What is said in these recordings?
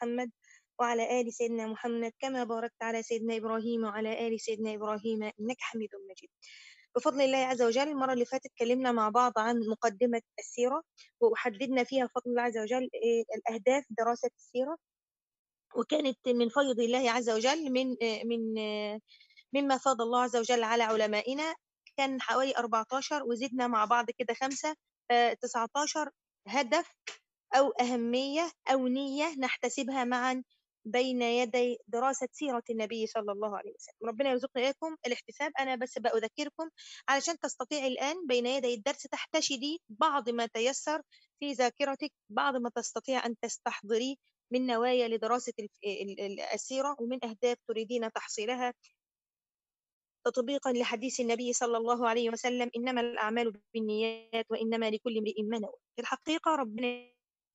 محمد وعلى آل سيدنا محمد كما باركت على سيدنا إبراهيم وعلى آل سيدنا إبراهيم إنك حميد مجيد بفضل الله عز وجل المرة اللي فاتت اتكلمنا مع بعض عن مقدمة السيرة وحددنا فيها بفضل الله عز وجل آه، الأهداف دراسة السيرة وكانت من فيض الله عز وجل من آه، من آه، مما فاض الله عز وجل على علمائنا كان حوالي 14 وزدنا مع بعض كده خمسة 19 هدف أو أهمية أو نية نحتسبها معا بين يدي دراسة سيرة النبي صلى الله عليه وسلم ربنا يرزقنا إياكم الاحتساب أنا بس بأذكركم علشان تستطيع الآن بين يدي الدرس تحتشدي بعض ما تيسر في ذاكرتك بعض ما تستطيع أن تستحضري من نوايا لدراسة السيرة ومن أهداف تريدين تحصيلها تطبيقا لحديث النبي صلى الله عليه وسلم إنما الأعمال بالنيات وإنما لكل امرئ ما نوى في الحقيقة ربنا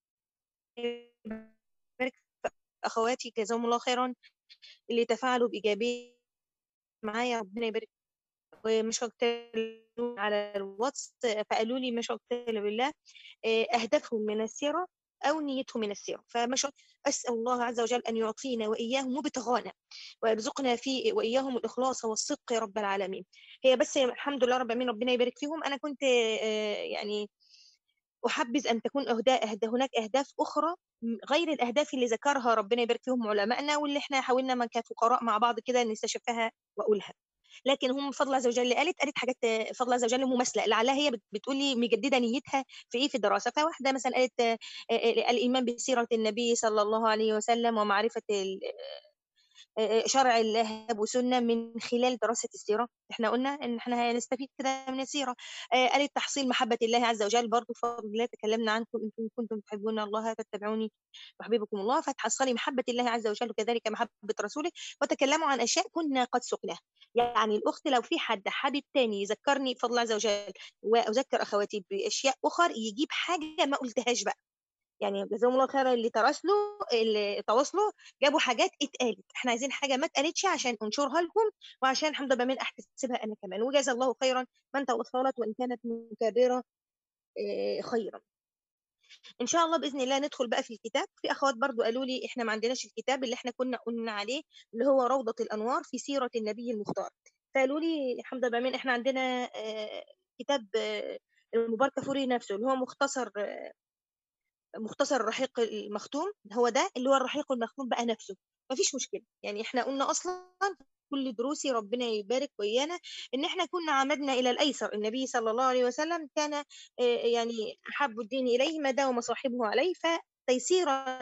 يبارك أخواتي جزاهم الله خيرا اللي تفاعلوا بإيجابية معايا ربنا يبارك ومش على الواتس فقالوا لي مش بالله آه، أهدافهم من السيرة أو نيتهم من السيرة فمش أسأل الله عز وجل أن يعطينا وإياهم وبتغانا ويرزقنا في وإياهم الإخلاص والصدق يا رب العالمين هي بس الحمد لله رب العالمين ربنا يبارك فيهم أنا كنت آه، يعني أحبذ أن تكون أهداف هناك أهداف أخرى غير الأهداف اللي ذكرها ربنا يبارك فيهم علمائنا واللي احنا حاولنا ما كفقراء مع بعض كده نستشفها وأقولها لكن هم فضل عز وجل قالت قالت حاجات فضل عز وجل مماثله لعلها هي بتقول لي مجدده نيتها في ايه في الدراسه فواحده مثلا قالت الايمان بسيره النبي صلى الله عليه وسلم ومعرفه شرع الله وسنة من خلال دراسة السيرة احنا قلنا ان احنا هنستفيد كده من السيرة قالت تحصيل محبة الله عز وجل برضو فضل الله تكلمنا عنكم انتم كنتم تحبون الله فاتبعوني يحببكم الله فتحصلي محبة الله عز وجل وكذلك محبة رسوله وتكلموا عن أشياء كنا قد سقناها يعني الأخت لو في حد حبيب تاني يذكرني بفضل الله عز وجل وأذكر أخواتي بأشياء أخر يجيب حاجة ما قلتهاش بقى يعني جزاهم الله خيرا اللي تراسلوا اللي تواصلوا جابوا حاجات اتقالت احنا عايزين حاجه ما اتقالتش عشان انشرها لكم وعشان الحمد لله من احتسبها انا كمان وجزا الله خيرا من تواصلت وان كانت مكابره آه، خيرا ان شاء الله باذن الله ندخل بقى في الكتاب في اخوات برضو قالوا لي احنا ما عندناش الكتاب اللي احنا كنا قلنا عليه اللي هو روضه الانوار في سيره النبي المختار فقالوا لي الحمد لله من احنا عندنا آه، كتاب آه، المبارك فوري نفسه اللي هو مختصر مختصر الرحيق المختوم هو ده اللي هو الرحيق المختوم بقى نفسه مفيش مشكله يعني احنا قلنا اصلا كل دروسي ربنا يبارك ويانا ان احنا كنا عمدنا الى الايسر النبي صلى الله عليه وسلم كان آه، يعني احب الدين اليه ما داوم صاحبه عليه فتيسيرا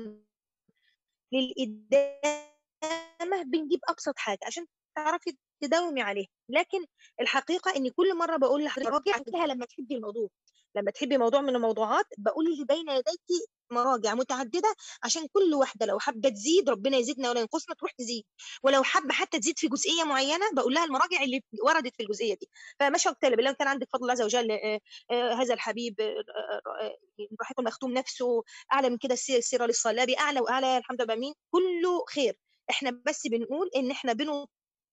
للادامه بنجيب ابسط حاجه عشان تعرفي تداومي عليه لكن الحقيقه ان كل مره بقول لحضرتك راجعي لما تحبي الموضوع لما تحبي موضوع من الموضوعات بقول اللي بين يديك مراجع متعدده عشان كل واحده لو حابه تزيد ربنا يزيدنا ولا ينقصنا تروح تزيد ولو حابه حتى تزيد في جزئيه معينه بقول لها المراجع اللي وردت في الجزئيه دي فمشى طالب لو كان عندك فضل الله عز وجل آه، آه، هذا الحبيب الرحيق آه، المختوم نفسه اعلى من كده السيره للصلابي اعلى واعلى الحمد لله مين كله خير احنا بس بنقول ان احنا بنطالب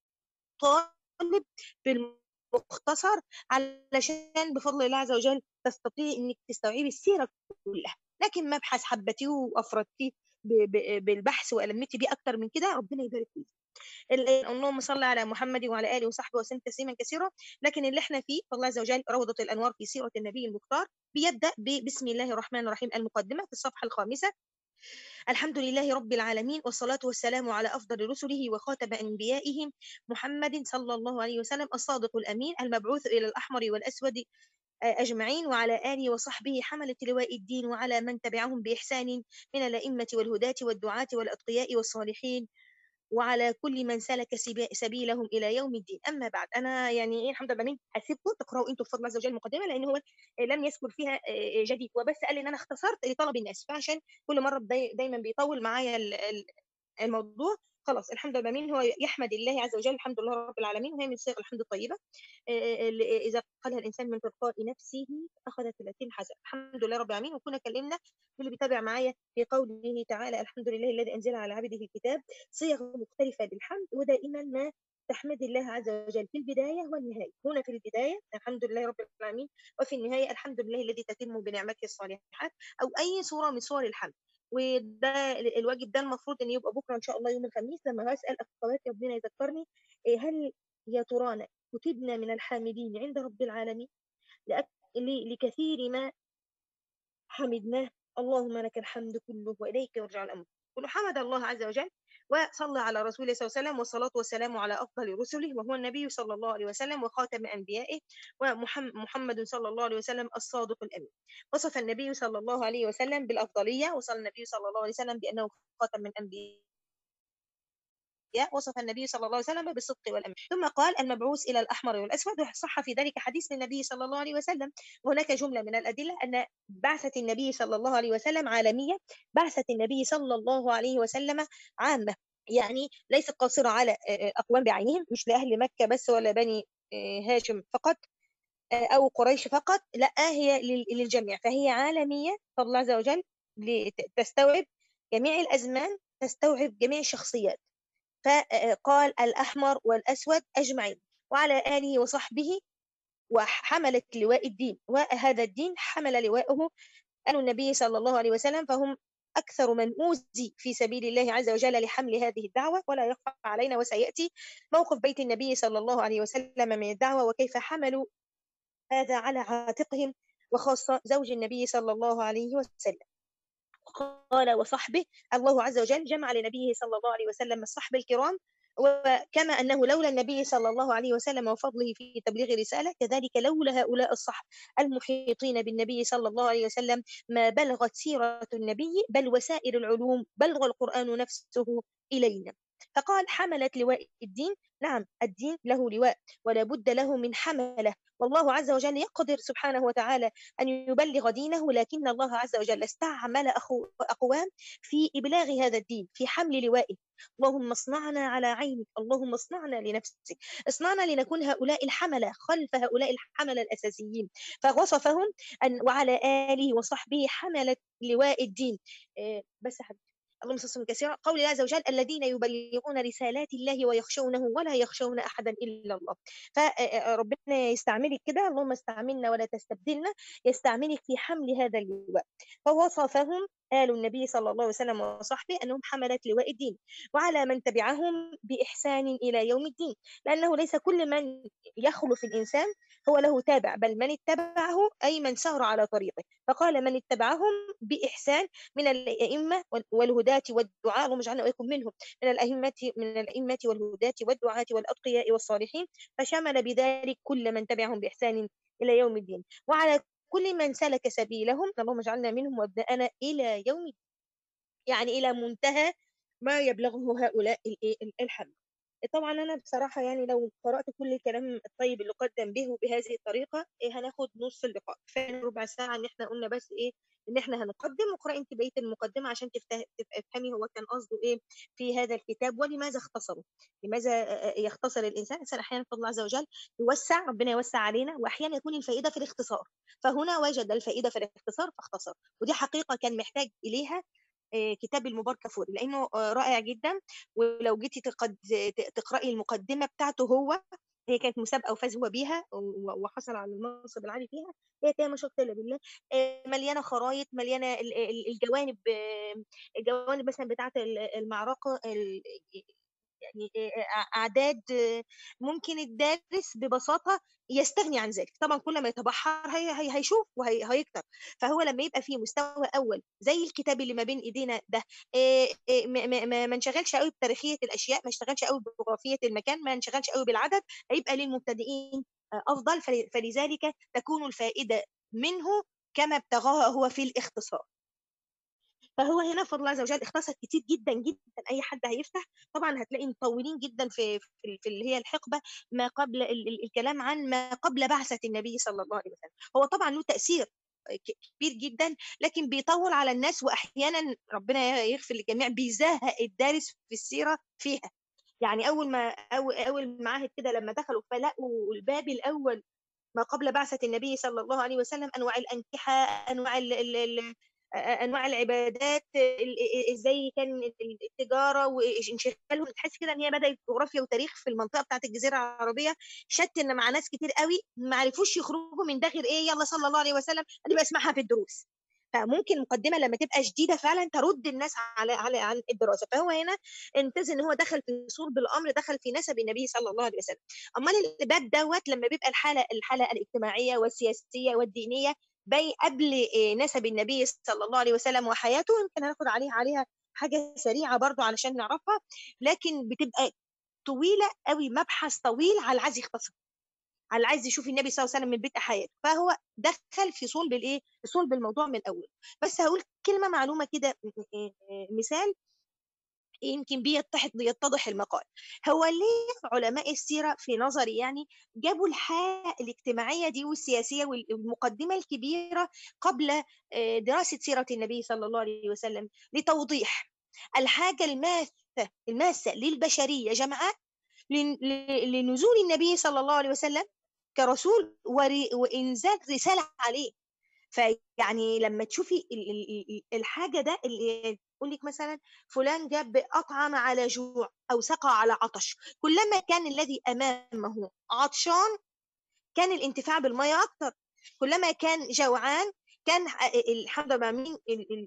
بالمختصر علشان بفضل الله عز وجل تستطيعي انك تستوعبي السيره كلها لكن مبحث حبتيه وافردتيه بالبحث والمتي بيه اكتر من كده ربنا يبارك فيك اللهم صل على محمد وعلى اله وصحبه وسلم تسليما كثيرا لكن اللي احنا فيه فالله عز وجل روضه الانوار في سيره النبي المختار بيبدا بسم الله الرحمن الرحيم المقدمه في الصفحه الخامسه الحمد لله رب العالمين والصلاة والسلام على أفضل رسله وخاتم أنبيائهم محمد صلى الله عليه وسلم الصادق الأمين المبعوث إلى الأحمر والأسود أجمعين وعلى آله وصحبه حملة لواء الدين وعلى من تبعهم بإحسان من الأئمة والهداة والدعاة والأتقياء والصالحين وعلى كل من سلك سبيلهم الى يوم الدين اما بعد انا يعني ايه الحمد لله هسيبكم تقراوا انتم بفضل الله عز وجل المقدمه لان هو لم يذكر فيها جديد وبس قال ان انا اختصرت لطلب الناس فعشان كل مره دايما بيطول معايا الموضوع خلاص الحمد لله مين هو يحمد الله عز وجل الحمد لله رب العالمين وهي من صيغ الحمد الطيبة إذا قالها الإنسان من تلقاء نفسه أخذ 30 حسنة الحمد لله رب العالمين وكنا كلمنا واللي بيتابع معايا في قوله تعالى الحمد لله الذي أنزل على عبده الكتاب صيغ مختلفة للحمد ودائما ما تحمد الله عز وجل في البداية والنهاية هنا في البداية الحمد لله رب العالمين وفي النهاية الحمد لله الذي تتم بنعمته الصالحات أو أي صورة من صور الحمد وده الواجب ده المفروض ان يبقى بكره ان شاء الله يوم الخميس لما هسال اخواتي ربنا يذكرني إيه هل يا ترانا كتبنا من الحامدين عند رب العالمين لكثير ما حمدناه اللهم لك الحمد كله واليك يرجع الامر كل حمد الله عز وجل وصلى على رسوله صلى الله عليه وسلم والصلاة والسلام على أفضل رسله وهو النبي صلى الله عليه وسلم وخاتم أنبيائه ومحمد صلى الله عليه وسلم الصادق الأمين وصف النبي صلى الله عليه وسلم بالأفضلية وصل النبي صلى الله عليه وسلم بأنه خاتم من أنبيائه وصف النبي صلى الله عليه وسلم بالصدق والأمن ثم قال المبعوث إلى الأحمر والأسود وصح في ذلك حديث للنبي صلى الله عليه وسلم وهناك جملة من الأدلة أن بعثة النبي صلى الله عليه وسلم عالمية بعثة النبي صلى الله عليه وسلم عامة يعني ليست قاصرة على أقوام بعينهم مش لأهل مكة بس ولا بني هاشم فقط أو قريش فقط لا هي للجميع فهي عالمية فالله عز وجل تستوعب جميع الأزمان تستوعب جميع الشخصيات فقال الأحمر والأسود أجمعين وعلى آله وصحبه وحملت لواء الدين وهذا الدين حمل لواءه قالوا النبي صلى الله عليه وسلم فهم أكثر من أوذي في سبيل الله عز وجل لحمل هذه الدعوة ولا يخفى علينا وسيأتي موقف بيت النبي صلى الله عليه وسلم من الدعوة وكيف حملوا هذا على عاتقهم وخاصة زوج النبي صلى الله عليه وسلم قال وصحبه الله عز وجل جمع لنبيه صلى الله عليه وسلم الصحب الكرام وكما أنه لولا النبي صلى الله عليه وسلم وفضله في تبليغ رسالة كذلك لولا هؤلاء الصحب المحيطين بالنبي صلى الله عليه وسلم ما بلغت سيرة النبي بل وسائر العلوم بلغ القرآن نفسه إلينا فقال حملت لواء الدين نعم الدين له لواء ولا بد له من حمله والله عز وجل يقدر سبحانه وتعالى أن يبلغ دينه لكن الله عز وجل استعمل أقوام في إبلاغ هذا الدين في حمل لوائه اللهم اصنعنا على عينك اللهم اصنعنا لنفسك اصنعنا لنكون هؤلاء الحملة خلف هؤلاء الحملة الأساسيين فوصفهم أن وعلى آله وصحبه حملة لواء الدين بس حبيبي اللهم صل كثيرا قول الله عز وجل الذين يبلغون رسالات الله ويخشونه ولا يخشون احدا الا الله فربنا يستعملك كده اللهم استعملنا ولا تستبدلنا يستعملك في حمل هذا اللواء فوصفهم آل النبي صلى الله عليه وسلم وصحبه أنهم حملت لواء الدين وعلى من تبعهم بإحسان إلى يوم الدين لأنه ليس كل من يخلف الإنسان هو له تابع بل من اتبعه أي من سار على طريقه فقال من اتبعهم بإحسان من الأئمة والهداة والدعاء اللهم اجعلنا وإياكم منهم من الأئمة من الأئمة والهداة والدعاة والأتقياء والصالحين فشمل بذلك كل من تبعهم بإحسان إلى يوم الدين وعلى كل من سلك سبيلهم اللهم اجعلنا منهم وابدأنا إلى يوم الدين يعني إلى منتهى ما يبلغه هؤلاء الحمد طبعا أنا بصراحة يعني لو قرأت كل الكلام الطيب اللي قدم به بهذه الطريقة إيه هناخد نص اللقاء كفاية ربع ساعة إن إحنا قلنا بس إيه إن إحنا هنقدم وقرأ أنت بقية المقدمة عشان تفهمي هو كان قصده إيه في هذا الكتاب ولماذا اختصره لماذا يختصر الإنسان الإنسان أحيانا الله عز وجل يوسع ربنا يوسع علينا وأحيانا يكون الفائدة في الاختصار فهنا وجد الفائدة في الاختصار فاختصر ودي حقيقة كان محتاج إليها كتاب المبارك كفوري لانه رائع جدا ولو جيتي تقراي المقدمه بتاعته هو هي كانت مسابقه وفاز هو بيها وحصل على المنصب العالي فيها هي كده ما شاء الله بالله مليانه خرايط مليانه الجوانب الجوانب مثلا بتاعه المعركه يعني اعداد ممكن الدارس ببساطه يستغني عن ذلك طبعا كل ما يتبحر هي هي هيشوف وهيكتر فهو لما يبقى فيه مستوى اول زي الكتاب اللي ما بين ايدينا ده ما انشغلش قوي بتاريخيه الاشياء ما اشتغلش قوي بجغرافيه المكان ما انشغلش قوي بالعدد هيبقى للمبتدئين افضل فلذلك تكون الفائده منه كما ابتغاها هو في الاختصار فهو هنا فضل الله عز وجل اختصر كتير جدا جدا اي حد هيفتح طبعا هتلاقي مطولين جدا في في, في اللي هي الحقبه ما قبل ال ال الكلام عن ما قبل بعثه النبي صلى الله عليه وسلم هو طبعا له تاثير كبير جدا لكن بيطول على الناس واحيانا ربنا يغفر للجميع بيزهق الدارس في السيره فيها يعني اول ما اول اول معاهد كده لما دخلوا فلقوا الباب الاول ما قبل بعثة النبي صلى الله عليه وسلم أنواع الأنكحة أنواع ال ال انواع العبادات ازاي كان التجاره وانشغالهم تحس كده ان هي بدات جغرافيا وتاريخ في المنطقه بتاعت الجزيره العربيه شتن مع ناس كتير قوي ما عرفوش يخرجوا من ده غير ايه يلا صلى الله عليه وسلم دي بسمعها في الدروس فممكن مقدمه لما تبقى شديده فعلا ترد الناس على على عن الدراسه فهو هنا امتاز ان هو دخل في صلب الامر دخل في نسب النبي صلى الله عليه وسلم امال الباب دوت لما بيبقى الحاله الحاله الاجتماعيه والسياسيه والدينيه بي قبل نسب النبي صلى الله عليه وسلم وحياته يمكن هناخد عليها عليها حاجه سريعه برضو علشان نعرفها لكن بتبقى طويله قوي مبحث طويل على عايز يختصر على عايز يشوف النبي صلى الله عليه وسلم من بدء حياته فهو دخل في صلب الايه في صلب الموضوع من الاول بس هقول كلمه معلومه كده مثال يمكن بيتضح يتضح المقال هو ليه علماء السيره في نظري يعني جابوا الحاله الاجتماعيه دي والسياسيه والمقدمه الكبيره قبل دراسه سيره النبي صلى الله عليه وسلم لتوضيح الحاجه الماسه الماسه للبشريه جماعات لنزول النبي صلى الله عليه وسلم كرسول وانزال رساله عليه فيعني لما تشوفي الحاجه ده اللي يقول لك مثلا فلان جاب اطعم على جوع او سقى على عطش كلما كان الذي امامه عطشان كان الانتفاع بالميه اكتر كلما كان جوعان كان الحمد لله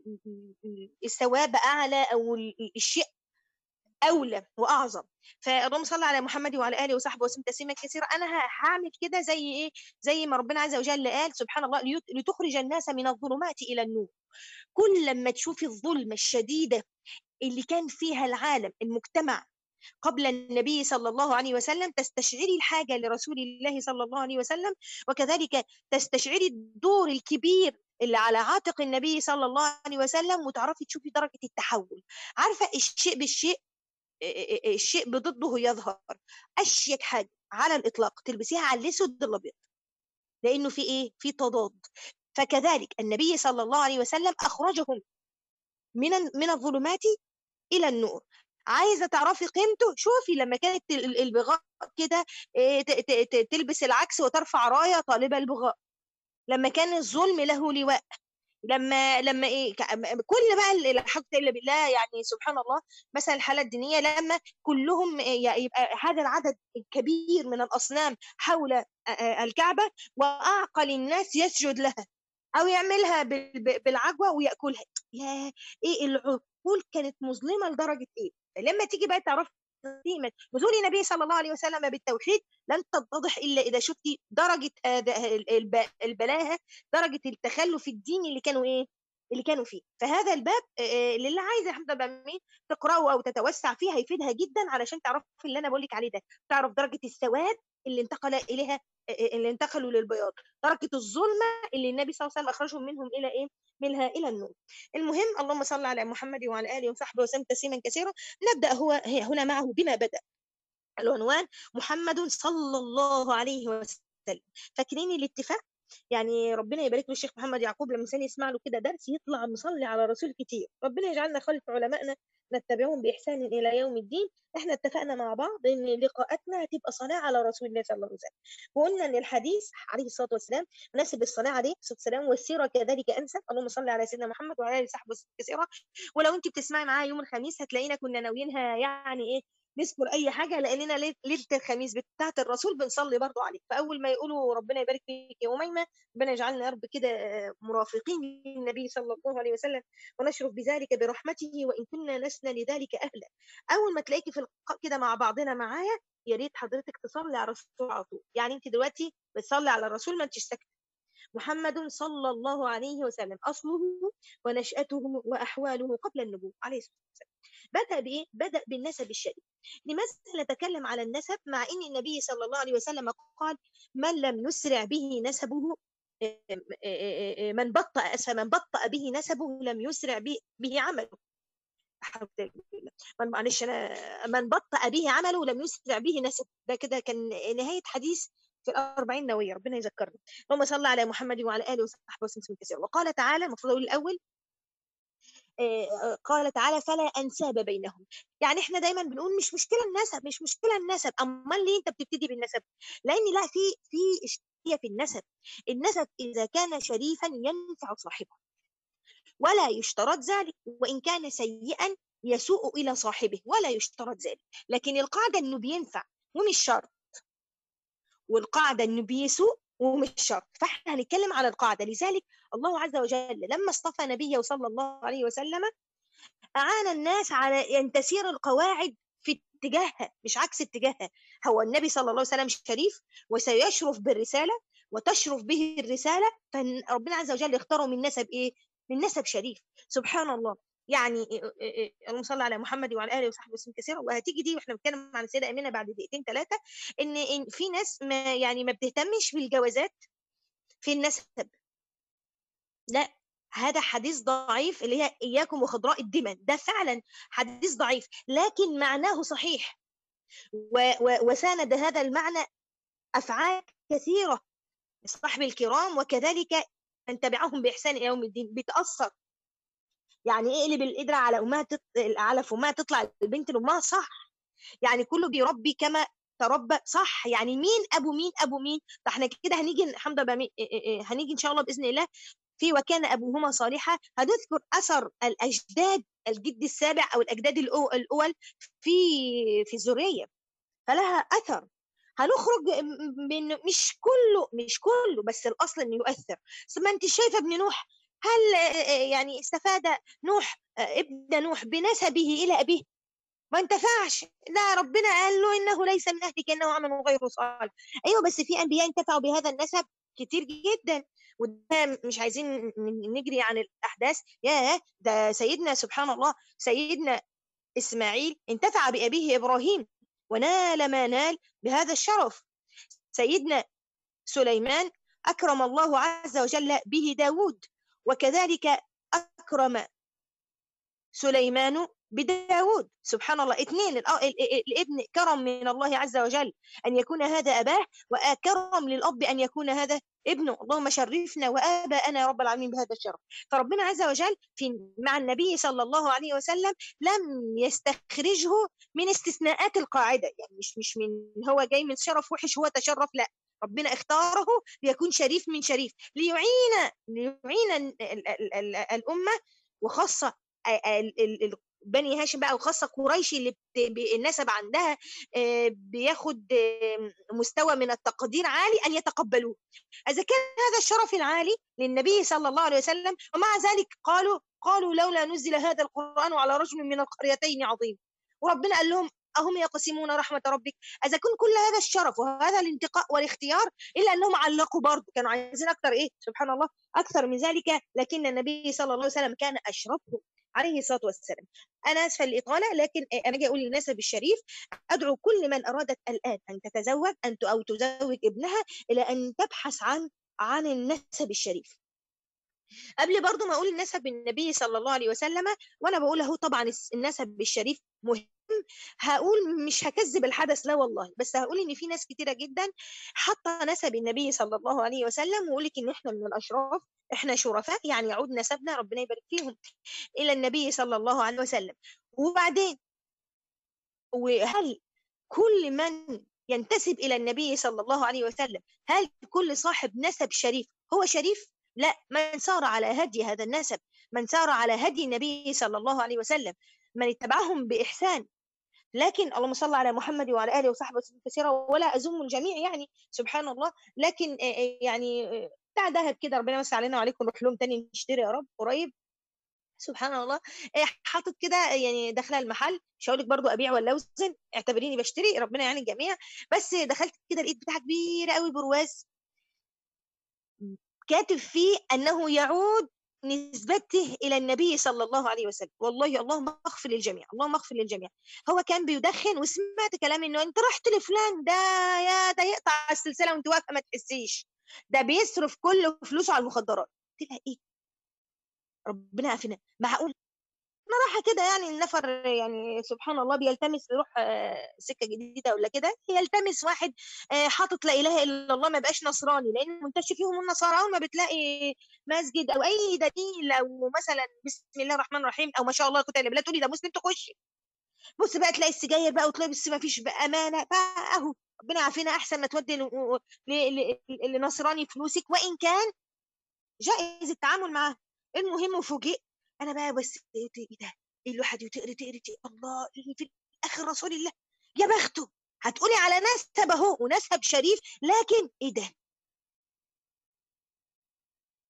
الثواب اعلى او الشيء اولى واعظم فاللهم صل على محمد وعلى اله وصحبه وسلم تسليما كثيرا انا هعمل كده زي ايه زي ما ربنا عز وجل قال سبحان الله لتخرج الناس من الظلمات الى النور كل لما تشوفي الظلمه الشديده اللي كان فيها العالم المجتمع قبل النبي صلى الله عليه وسلم تستشعري الحاجه لرسول الله صلى الله عليه وسلم وكذلك تستشعري الدور الكبير اللي على عاتق النبي صلى الله عليه وسلم وتعرفي تشوفي درجه التحول عارفه الشيء بالشيء الشيء بضده يظهر اشيك حاجه على الاطلاق تلبسيها على الاسود الابيض لانه في ايه في تضاد فكذلك النبي صلى الله عليه وسلم اخرجهم من من الظلمات الى النور عايزه تعرفي قيمته شوفي لما كانت البغاء كده تلبس العكس وترفع رايه طالبه البغاء لما كان الظلم له لواء لما لما ايه كل بقى الحق الا بالله يعني سبحان الله مثلا الحاله الدينيه لما كلهم يبقى هذا العدد الكبير من الاصنام حول الكعبه واعقل الناس يسجد لها او يعملها بالعجوه وياكلها يا ايه العقول كانت مظلمه لدرجه ايه لما تيجي بقى تعرفي قيمة نزول النبي صلى الله عليه وسلم بالتوحيد لن تتضح إلا إذا شفتي درجة البلاهة درجة التخلف الديني اللي كانوا إيه اللي كانوا فيه فهذا الباب للي عايزه حمد بامين تقراه او تتوسع فيه هيفيدها جدا علشان تعرفي اللي انا بقول لك عليه ده تعرف درجه السواد اللي انتقل اليها اللي انتقلوا للبياض درجه الظلمه اللي النبي صلى الله عليه وسلم اخرجهم منهم الى ايه منها الى النور المهم اللهم صل على محمد وعلى اله وصحبه وسلم تسليما كثيرا نبدا هو هنا معه بما بدا العنوان محمد صلى الله عليه وسلم فاكرين الاتفاق يعني ربنا يبارك له الشيخ محمد يعقوب لما كان يسمع له كده درس يطلع مصلي على رسول كتير ربنا يجعلنا خلف علمائنا نتبعهم باحسان الى يوم الدين احنا اتفقنا مع بعض ان لقاءاتنا هتبقى صلاه على رسول الله صلى الله عليه وسلم وقلنا ان الحديث عليه الصلاه والسلام مناسب الصلاه عليه الصلاه والسلام والسيره كذلك انسب اللهم صل على سيدنا محمد وعلى اله وصحبه كثيرا ولو انت بتسمعي معايا يوم الخميس هتلاقينا كنا ناويينها يعني ايه نذكر اي حاجه لاننا ليله الخميس بتاعه الرسول بنصلي برضو عليه فاول ما يقولوا ربنا يبارك فيك يا اميمه ربنا يجعلنا يا رب كده مرافقين للنبي صلى الله عليه وسلم ونشرف بذلك برحمته وان كنا لسنا لذلك اهلا اول ما تلاقيكي في اللقاء كده مع بعضنا معايا يا ريت حضرتك تصلي على الرسول على طول يعني انت دلوقتي بتصلي على الرسول ما انتش ساكته محمد صلى الله عليه وسلم اصله ونشاته واحواله قبل النبوه عليه الصلاه والسلام بدأ بإيه؟ بدأ بالنسب الشريف لماذا نتكلم على النسب مع أن النبي صلى الله عليه وسلم قال من لم يسرع به نسبه من بطأ من بطأ به نسبه لم يسرع به عمله من معلش انا من بطأ به عمله لم يسرع به نسب ده كده كان نهايه حديث في الأربعين نووية ربنا يذكرنا اللهم صل على محمد وعلى آله وصحبه وسلم كثيرا وقال تعالى المفروض أقول الأول قال تعالى فلا انساب بينهم يعني احنا دايما بنقول مش مشكله النسب مش مشكله النسب امال ليه انت بتبتدي بالنسب لان لا في في اشكاليه في النسب النسب اذا كان شريفا ينفع صاحبه ولا يشترط ذلك وان كان سيئا يسوء الى صاحبه ولا يشترط ذلك لكن القاعده انه بينفع ومش شرط والقاعده انه بيسوء ومش شرط فاحنا هنتكلم على القاعده لذلك الله عز وجل لما اصطفى نبيه صلى الله عليه وسلم اعان الناس على ان تسير القواعد في اتجاهها مش عكس اتجاهها هو النبي صلى الله عليه وسلم شريف وسيشرف بالرساله وتشرف به الرساله فربنا عز وجل اختاره من نسب ايه من نسب شريف سبحان الله يعني اللهم صل على محمد وعلى اله وصحبه وسلم كثيرا وهتيجي دي واحنا بنتكلم عن السيده امينه بعد دقيقتين ثلاثه ان ان في ناس ما يعني ما بتهتمش بالجوازات في النسب لا هذا حديث ضعيف اللي هي اياكم وخضراء الدمن ده فعلا حديث ضعيف لكن معناه صحيح و و وساند هذا المعنى افعال كثيره صحب الكرام وكذلك من تبعهم باحسان الى يوم الدين بتاثر يعني ايه اقلب القدرة على امها تط... على فمها تطلع البنت لامها صح يعني كله بيربي كما تربى صح يعني مين ابو مين ابو مين فاحنا كده هنيجي الحمد لله هنيجي ان شاء الله باذن الله في وكان ابوهما صالحا هنذكر اثر الاجداد الجد السابع او الاجداد الاول في في الذريه فلها اثر هنخرج من مش كله مش كله بس الاصل انه يؤثر ما انت شايفه ابن نوح هل يعني استفاد نوح ابن نوح بنسبه الى ابيه ما انتفعش لا ربنا قال له انه ليس من اهلك انه عمل غير صالح ايوه بس في انبياء انتفعوا بهذا النسب كتير جدا وده مش عايزين نجري عن الاحداث يا ده سيدنا سبحان الله سيدنا اسماعيل انتفع بابيه ابراهيم ونال ما نال بهذا الشرف سيدنا سليمان اكرم الله عز وجل به داود وكذلك أكرم سليمان بداود سبحان الله اثنين الابن كرم من الله عز وجل أن يكون هذا أباه وأكرم للأب أن يكون هذا ابنه اللهم شرفنا وآباءنا يا رب العالمين بهذا الشرف فربنا عز وجل في مع النبي صلى الله عليه وسلم لم يستخرجه من استثناءات القاعدة يعني مش مش من هو جاي من شرف وحش هو تشرف لا ربنا اختاره ليكون شريف من شريف ليعين ليعين الامه وخاصه بني هاشم بقى وخاصه قريش اللي النسب عندها بياخد مستوى من التقدير عالي ان يتقبلوه اذا كان هذا الشرف العالي للنبي صلى الله عليه وسلم ومع ذلك قالوا قالوا لولا نزل هذا القران على رجل من القريتين عظيم وربنا قال لهم أهم يقسمون رحمة ربك إذا كن كل هذا الشرف وهذا الانتقاء والاختيار إلا أنهم علقوا برضه كانوا عايزين أكثر إيه سبحان الله أكثر من ذلك لكن النبي صلى الله عليه وسلم كان أشرفهم عليه الصلاة والسلام أنا أسفة الإطالة لكن أنا جاي أقول للنسب الشريف أدعو كل من أرادت الآن أن تتزوج أن أو تزوج ابنها إلى أن تبحث عن عن النسب الشريف قبل برضو ما اقول النسب النبي صلى الله عليه وسلم وانا بقول اهو طبعا النسب الشريف مهم هقول مش هكذب الحدث لا والله بس هقول ان في ناس كتيره جدا حاطه نسب النبي صلى الله عليه وسلم ويقول لك ان احنا من الاشراف احنا شرفاء يعني يعود نسبنا ربنا يبارك فيهم الى النبي صلى الله عليه وسلم وبعدين وهل كل من ينتسب الى النبي صلى الله عليه وسلم هل كل صاحب نسب شريف هو شريف لا من سار على هدي هذا النسب من سار على هدي النبي صلى الله عليه وسلم من اتبعهم بإحسان لكن اللهم صل على محمد وعلى اله وصحبه وسلم كثيرا ولا ازوم الجميع يعني سبحان الله لكن يعني بتاع دهب كده ربنا يمسي علينا وعليكم نروح لهم تاني نشتري يا رب قريب سبحان الله حاطط كده يعني داخله المحل مش هقول لك برضه ابيع ولا اوزن اعتبريني بشتري ربنا يعني الجميع بس دخلت كده لقيت بتاعه كبيره قوي برواز كاتب فيه انه يعود نسبته الى النبي صلى الله عليه وسلم والله اللهم اغفر للجميع اللهم اغفر للجميع هو كان بيدخن وسمعت كلام انه انت رحت لفلان ده يا ده يقطع السلسله وانت واقفه ما تحسيش ده بيصرف كل فلوسه على المخدرات قلت لها ايه ربنا عافينا معقول انا رايحه كده يعني النفر يعني سبحان الله بيلتمس يروح سكه جديده ولا كده يلتمس واحد حاطط لا اله الا الله ما بقاش نصراني لان منتشر فيهم النصارى اول ما بتلاقي مسجد او اي دليل او مثلا بسم الله الرحمن الرحيم او ما شاء الله كنت لا تقولي ده مسلم تخشي بص بقى تلاقي السجاير بقى وتلاقي بس ما فيش بقى امانه فاهو ربنا عافينا احسن ما تودي لنصراني فلوسك وان كان جائز التعامل معاه المهم فوجئت انا بقى بس ايه ده ايه الواحد تقري تقري الله اللي في اخر رسول الله يا بخته هتقولي على نسب اهو ونسب شريف لكن ايه ده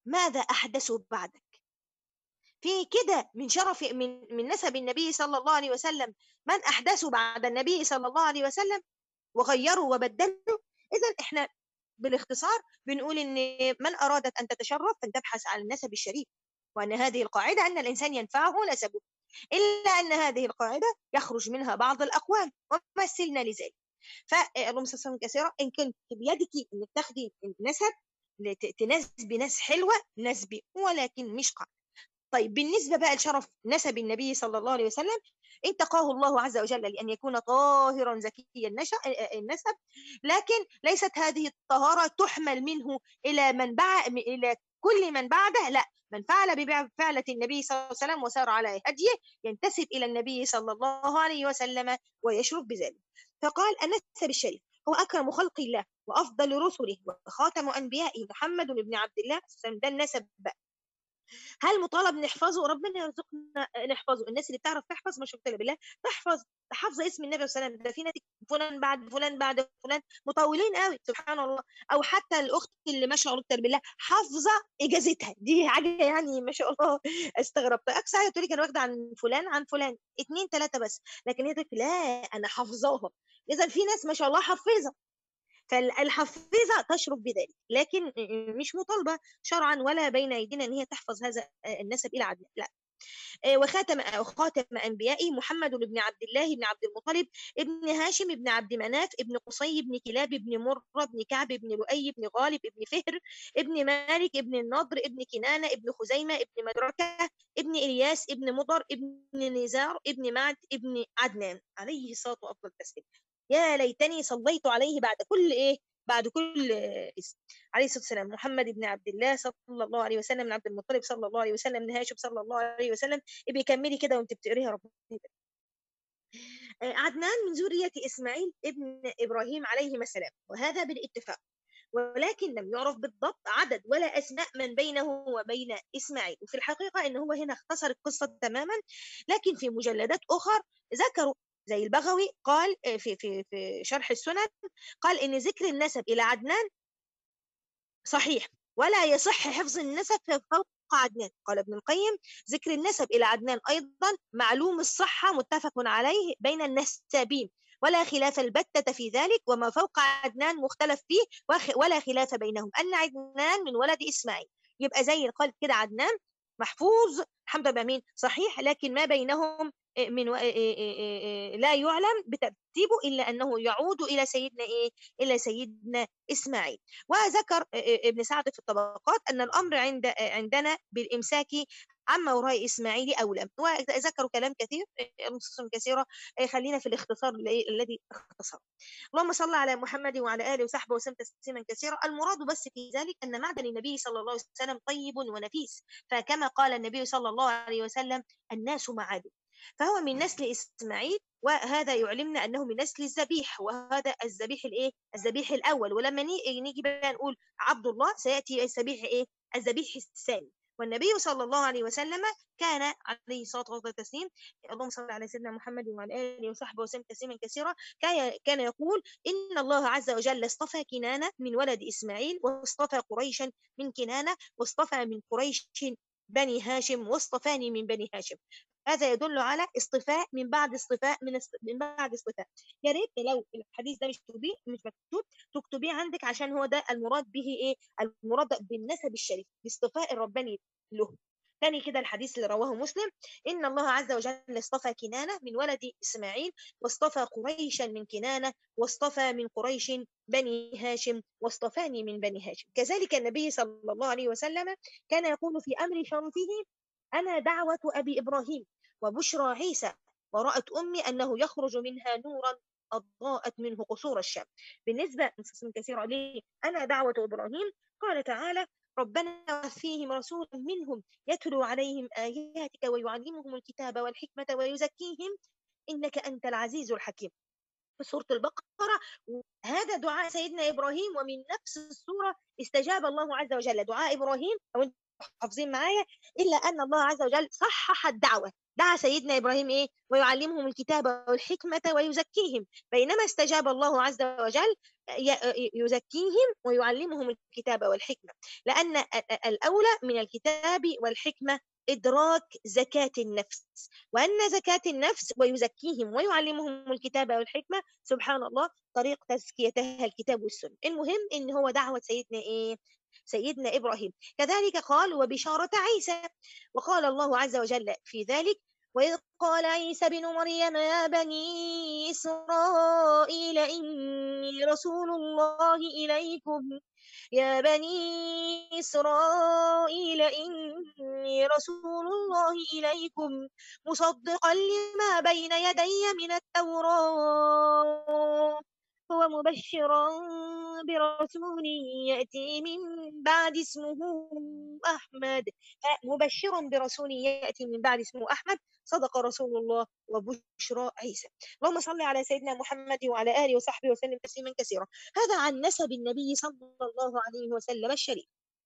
ماذا أحدثوا بعدك في كده من شرف من من نسب النبي صلى الله عليه وسلم من أحدثوا بعد النبي صلى الله عليه وسلم وغيروا وبدلوا إذا إحنا بالاختصار بنقول إن من أرادت أن تتشرف فلتبحث تبحث عن النسب الشريف وأن هذه القاعدة أن الإنسان ينفعه نسبه إلا أن هذه القاعدة يخرج منها بعض الأقوال ومثلنا لذلك فاللهم صل وسلم كثيرا إن كنت بيدك أنك تاخدي النسب تنسبي ناس حلوة نسبي ولكن مش قاعدة طيب بالنسبة بقى لشرف نسب النبي صلى الله عليه وسلم انتقاه الله عز وجل لأن يكون طاهرا زكي النسب لكن ليست هذه الطهارة تحمل منه إلى من بعد إلى كل من بعده لا من فعل بفعلة النبي صلى الله عليه وسلم وسار على هديه ينتسب إلى النبي صلى الله عليه وسلم ويشرف بذلك فقال النسب الشريف هو أكرم خلق الله وأفضل رسله وخاتم أنبيائه محمد بن عبد الله ده النسب هل مطالب نحفظه ربنا يرزقنا نحفظه الناس اللي بتعرف تحفظ ما شاء الله بالله تحفظ حافظه اسم النبي صلى الله عليه وسلم ده في ناس فلان بعد فلان بعد فلان مطولين قوي سبحان الله او حتى الاخت اللي ما شاء الله بالله حافظه اجازتها دي حاجه يعني ما شاء الله استغربت اكثر حاجه تقول لي كان واخده عن فلان عن فلان اثنين ثلاثه بس لكن هي تقول لا انا حافظاها اذا في ناس ما شاء الله حافظه فالحفيظة تشرف بذلك لكن مش مطالبة شرعا ولا بين أيدينا أن هي تحفظ هذا النسب إلى عدنان لا وخاتم خاتم أنبيائه محمد بن عبد الله بن عبد المطلب ابن هاشم بن عبد مناف ابن قصي بن كلاب بن مرة بن كعب بن لؤي بن غالب بن فهر ابن مالك ابن النضر ابن كنانة ابن خزيمة ابن مدركة ابن إلياس ابن مضر ابن نزار ابن معد ابن عدنان عليه الصلاة والسلام التسليم يا ليتني صليت عليه بعد كل ايه بعد كل اسم عليه الصلاه والسلام محمد بن عبد الله صلى الله عليه وسلم من عبد المطلب صلى الله عليه وسلم من هاشم صلى الله عليه وسلم ابي كملي كده وانت بتقريها ربنا آه، عدنان من ذرية إسماعيل ابن إبراهيم عليهما السلام وهذا بالاتفاق ولكن لم يعرف بالضبط عدد ولا أسماء من بينه وبين إسماعيل وفي الحقيقة أنه هو هنا اختصر القصة تماما لكن في مجلدات أخر ذكروا زي البغوي قال آه، في في في شرح السنن قال ان ذكر النسب الى عدنان صحيح ولا يصح حفظ النسب فوق عدنان قال ابن القيم ذكر النسب إلى عدنان أيضا معلوم الصحة متفق عليه بين النسابين ولا خلاف البتة في ذلك وما فوق عدنان مختلف فيه ولا خلاف بينهم أن عدنان من ولد إسماعيل يبقى زي قال كده عدنان محفوظ الحمد لله مين صحيح لكن ما بينهم من لا يعلم بترتيبه إلا أنه يعود إلى سيدنا إيه؟ إلى سيدنا إسماعيل وذكر ابن سعد في الطبقات أن الأمر عند عندنا بالإمساك عما وراء إسماعيل أولى وذكروا كلام كثير نصوص كثيرة خلينا في الاختصار الذي اختصر اللهم صل على محمد وعلى آله وصحبه وسلم تسليما كثيرا المراد بس في ذلك أن معدن النبي صلى الله عليه وسلم طيب ونفيس فكما قال النبي صلى الله عليه وسلم الناس معادن فهو من نسل إسماعيل وهذا يعلمنا أنه من نسل الذبيح وهذا الذبيح الإيه؟ الذبيح الأول ولما نيجي بقى نقول عبد الله سيأتي الذبيح إيه؟ الذبيح الثاني والنبي صلى الله عليه وسلم كان عليه الصلاه والتسليم اللهم صل على سيدنا محمد وعلى اله وصحبه وسلم تسليما كثيرا كان يقول ان الله عز وجل اصطفى كنانه من ولد اسماعيل واصطفى قريشا من كنانه واصطفى من قريش بني هاشم واصطفاني من بني هاشم هذا يدل على اصطفاء من بعد اصطفاء من من بعد اصطفاء يا ريت لو الحديث ده مش تكتبيه مش مكتوب تكتبيه عندك عشان هو ده المراد به ايه المراد بالنسب الشريف باصطفاء الرباني له ثاني كده الحديث اللي رواه مسلم إن الله عز وجل اصطفى كنانة من ولد إسماعيل واصطفى قريشا من كنانة واصطفى من قريش بني هاشم واصطفاني من بني هاشم كذلك النبي صلى الله عليه وسلم كان يقول في أمر شرفه أنا دعوة أبي إبراهيم وبشرى عيسى ورأت أمي أنه يخرج منها نورا أضاءت منه قصور الشام بالنسبة من كثير عليه أنا دعوة إبراهيم قال تعالى ربنا فيهم رسول منهم يتلو عليهم آياتك ويعلمهم الكتاب والحكمة ويزكيهم إنك أنت العزيز الحكيم في سورة البقرة هذا دعاء سيدنا إبراهيم ومن نفس السورة استجاب الله عز وجل دعاء إبراهيم أو حافظين معايا إلا أن الله عز وجل صحح الدعوة دعا سيدنا إبراهيم إيه ويعلمهم الكتاب والحكمة ويزكيهم بينما استجاب الله عز وجل يزكيهم ويعلمهم الكتاب والحكمة لأن الأولى من الكتاب والحكمة إدراك زكاة النفس وأن زكاة النفس ويزكيهم ويعلمهم الكتاب والحكمة سبحان الله طريق تزكيتها الكتاب والسنة المهم إن هو دعوة سيدنا إيه سيدنا إبراهيم كذلك قال وبشارة عيسى وقال الله عز وجل في ذلك وإذ قال عيسى بن مريم يا بني إسرائيل إني رسول الله إليكم يا بني إسرائيل إني رسول الله إليكم مصدقا لما بين يدي من التوراة هو مبشرا برسول يأتي من بعد اسمه أحمد مبشرا برسول يأتي من بعد اسمه أحمد صدق رسول الله وبشرى عيسى اللهم صل على سيدنا محمد وعلى آله وصحبه وسلم تسليما كثيرا هذا عن نسب النبي صلى الله عليه وسلم الشريف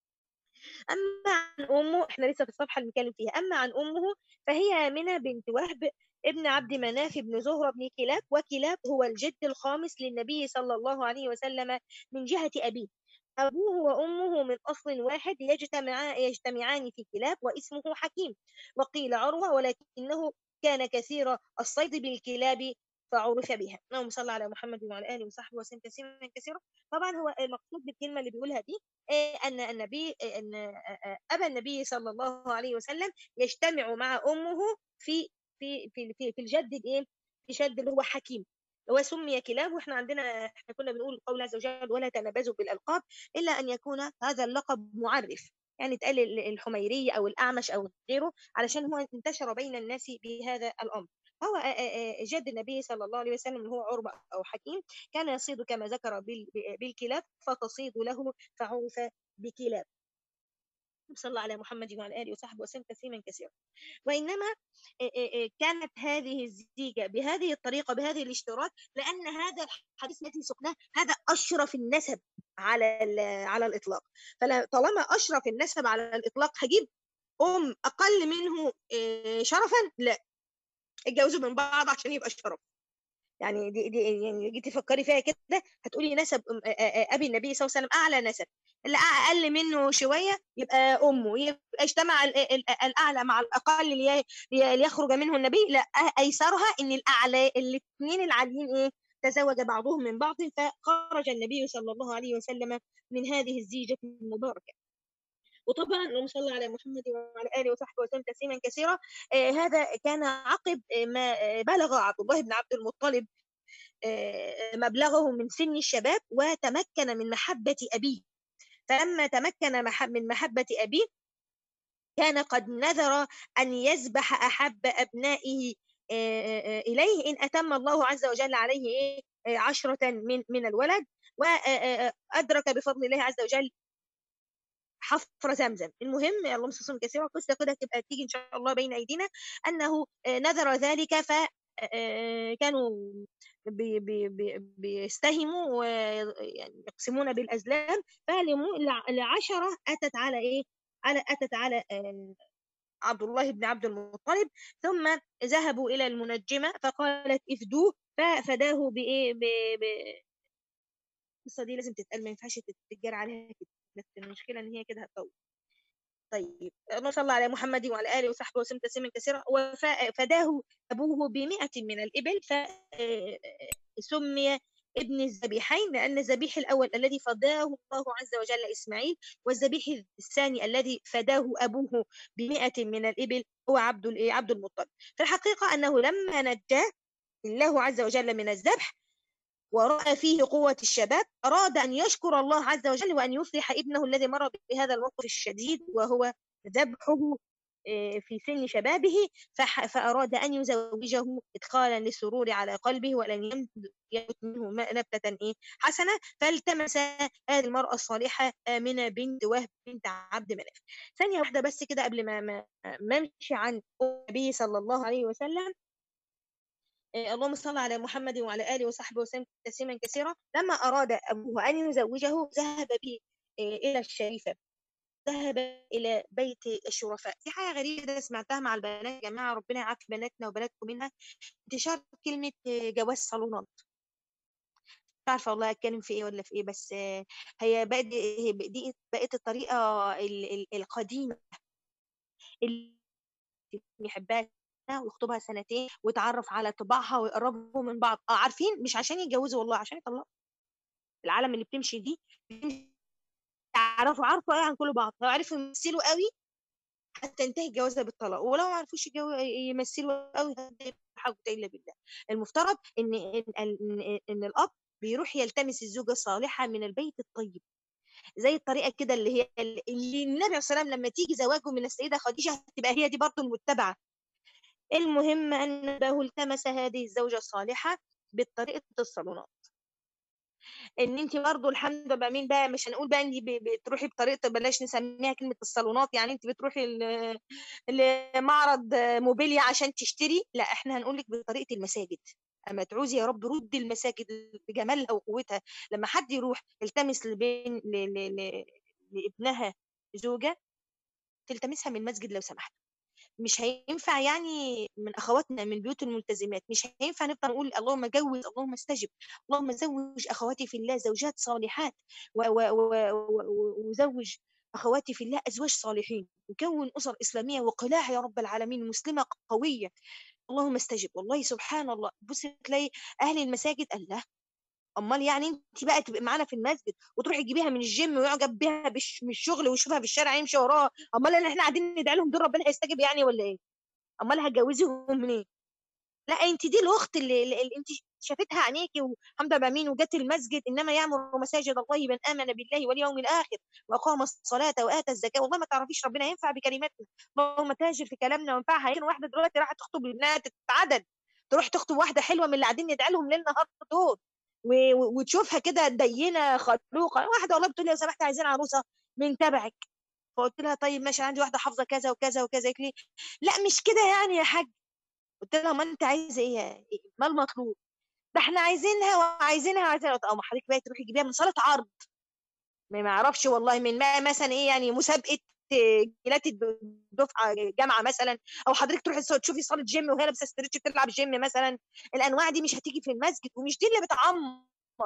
أما عن أمه إحنا لسه في الصفحة اللي بنتكلم فيها أما عن أمه فهي آمنة بنت وهب ابن عبد مناف بن زهرة بن كلاب وكلاب هو الجد الخامس للنبي صلى الله عليه وسلم من جهة أبيه أبوه وأمه من أصل واحد يجتمع يجتمعان في كلاب واسمه حكيم وقيل عروة ولكنه كان كثير الصيد بالكلاب فعرف بها اللهم صل على محمد وعلى اله وصحبه وسلم تسليما كثيرا طبعا هو المقصود بالكلمه اللي بيقولها دي ان النبي ان ابا النبي صلى الله عليه وسلم يجتمع مع امه في في في في, في الجد الايه في شد اللي هو حكيم هو سمي كلاب واحنا عندنا احنا كنا بنقول قول عز وجل ولا تنابزوا بالالقاب الا ان يكون هذا اللقب معرف يعني تقال الحميري او الاعمش او غيره علشان هو انتشر بين الناس بهذا الامر هو جد النبي صلى الله عليه وسلم هو عربة أو حكيم كان يصيد كما ذكر بالكلاب فتصيد له فعوف بكلاب صلى على محمد وعلى آله وصحبه وسلم تسليما كثيرا وإنما كانت هذه الزيجة بهذه الطريقة بهذه الاشتراك لأن هذا الحديث الذي سقناه هذا أشرف النسب على على الإطلاق فطالما أشرف النسب على الإطلاق هجيب أم أقل منه شرفا لا اتجوزوا من بعض عشان يبقى شرف يعني دي, دي يعني جيتي تفكري فيها كده هتقولي نسب ابي النبي صلى الله عليه وسلم اعلى نسب اللي اقل منه شويه يبقى امه يبقى اجتمع الاعلى مع الاقل ليخرج منه النبي لا ايسرها ان الاعلى الاثنين العاليين ايه تزوج بعضهم من بعض فخرج النبي صلى الله عليه وسلم من هذه الزيجه المباركه وطبعا اللهم صل على محمد وعلى اله وصحبه وسلم تسليما كثيرا آه هذا كان عقب ما بلغ عبد الله بن عبد المطلب آه مبلغه من سن الشباب وتمكن من محبه ابيه فلما تمكن من محبه ابيه كان قد نذر ان يذبح احب ابنائه آه اليه ان اتم الله عز وجل عليه عشرة من من الولد وأدرك بفضل الله عز وجل حفر زمزم المهم اللهم صل كثيرا قصه كده تبقى تيجي ان شاء الله بين ايدينا انه نذر ذلك ف كانوا بي بي بي بيستهموا ويعني يقسمون بالازلام فعلموا العشره اتت على ايه؟ على اتت على عبد الله بن عبد المطلب ثم ذهبوا الى المنجمه فقالت افدوه ففداه بايه؟ القصه دي لازم تتقال ما ينفعش تتجرى عليها كده بس المشكله ان هي كده هتطول طيب اللهم صل على محمد وعلى اله وصحبه وسلم تسليما كثيرا وفداه ابوه بمئة من الابل فسمي ابن الذبيحين لأن الذبيح الأول الذي فداه الله عز وجل إسماعيل والذبيح الثاني الذي فداه أبوه بمئة من الإبل هو عبد عبد المطلب في الحقيقة أنه لما نجاه الله عز وجل من الذبح ورأى فيه قوة الشباب أراد أن يشكر الله عز وجل وأن يفلح ابنه الذي مر بهذا الموقف الشديد وهو ذبحه في سن شبابه فأراد أن يزوجه إدخالا للسرور على قلبه ولن يمت منه نبتة إيه حسنة فالتمس هذه المرأة الصالحة آمنة بنت وهب بنت عبد مناف ثانية واحدة بس كده قبل ما ما امشي عن النبي صلى الله عليه وسلم اللهم صل على محمد وعلى آله وصحبه وسلم تسليما كثيرا لما أراد أبوه أن يزوجه ذهب به إلى الشريفة ذهب إلى بيت الشرفاء في حاجة غريبة كده سمعتها مع البنات يا جماعة ربنا يعافي بناتنا وبناتكم منها انتشار كلمة جواز صالونات مش عارفة والله أتكلم في إيه ولا في إيه بس هي بقت هي دي بقت الطريقة ال- ال- القديمة اللي يحبها سنة ويخطبها سنتين ويتعرف على طباعها ويقربوا من بعض اه عارفين مش عشان يتجوزوا والله عشان يطلقوا العالم اللي بتمشي دي يعرفوا عارفوا ايه عن كل بعض لو عرفوا يمثلوا قوي هتنتهي الجوازه بالطلاق ولو ما عرفوش يجو- يمثلوا قوي هتنتهي بحاجه الا بالله المفترض ان ان ان, إن الاب بيروح يلتمس الزوجه الصالحه من البيت الطيب زي الطريقه كده اللي هي اللي النبي عليه الصلاه والسلام لما تيجي زواجه من السيده خديجه هتبقى هي دي برضه المتبعه المهم ان اباه التمس هذه الزوجه الصالحه بطريقه الصالونات ان انت برضه الحمد لله مين بقى مش هنقول بقى انت ب- بتروحي بطريقه بلاش نسميها كلمه الصالونات يعني انت بتروحي ل- لمعرض موبيليا عشان تشتري لا احنا هنقول لك بطريقه المساجد اما تعوزي يا رب رد المساجد بجمالها وقوتها لما حد يروح يلتمس لبين ل... ل... ل... لابنها زوجه تلتمسها من مسجد لو سمحت مش هينفع يعني من اخواتنا من بيوت الملتزمات مش هينفع نفضل نقول اللهم جوز اللهم استجب اللهم زوج اخواتي في الله زوجات صالحات و- و- و- و- وزوج اخواتي في الله ازواج صالحين وكون اسر اسلاميه وقلاع يا رب العالمين مسلمه قويه اللهم استجب والله سبحان الله بص تلاقي اهل المساجد الله امال يعني انت بقى تبقى معانا في المسجد وتروحي تجيبيها من الجيم ويعجب بيها بش من الشغل ويشوفها في الشارع يمشي وراها امال اللي احنا قاعدين ندعي لهم دول ربنا هيستجيب يعني ولا ايه امال هتجوزيهم منين لا انت دي الاخت اللي, اللي انت شافتها عينيكي وحمد بامين وجت المسجد انما يعمر مساجد الله من امن بالله واليوم الاخر واقام الصلاه واتى الزكاه والله ما تعرفيش ربنا ينفع بكلماتنا اللهم تاجر في كلامنا وانفعها يمكن واحده دلوقتي راحت تخطب لابنها تتعدد تروح تخطب واحده حلوه من اللي قاعدين ندعي لهم ليل نهار دول و- و- وتشوفها كده دينه خلوقه واحده والله بتقول لي لو سمحت عايزين عروسه من تبعك فقلت لها طيب ماشي عندي واحده حافظه كذا وكذا وكذا قالت لي لا مش كده يعني يا حاج قلت لها ما انت عايزه ايه ما المطلوب ده احنا عايزينها وعايزينها وعايزينها او ما حضرتك بقى تروحي تجيبيها من صاله عرض ما ما اعرفش والله من ما مثلا ايه يعني مسابقه جيلات دفعه جامعه مثلا او حضرتك تروحي الص- تشوفي صاله جيم وهي لابسه استرتش بتلعب جيم مثلا الانواع دي مش هتيجي في المسجد ومش دي اللي بتعمر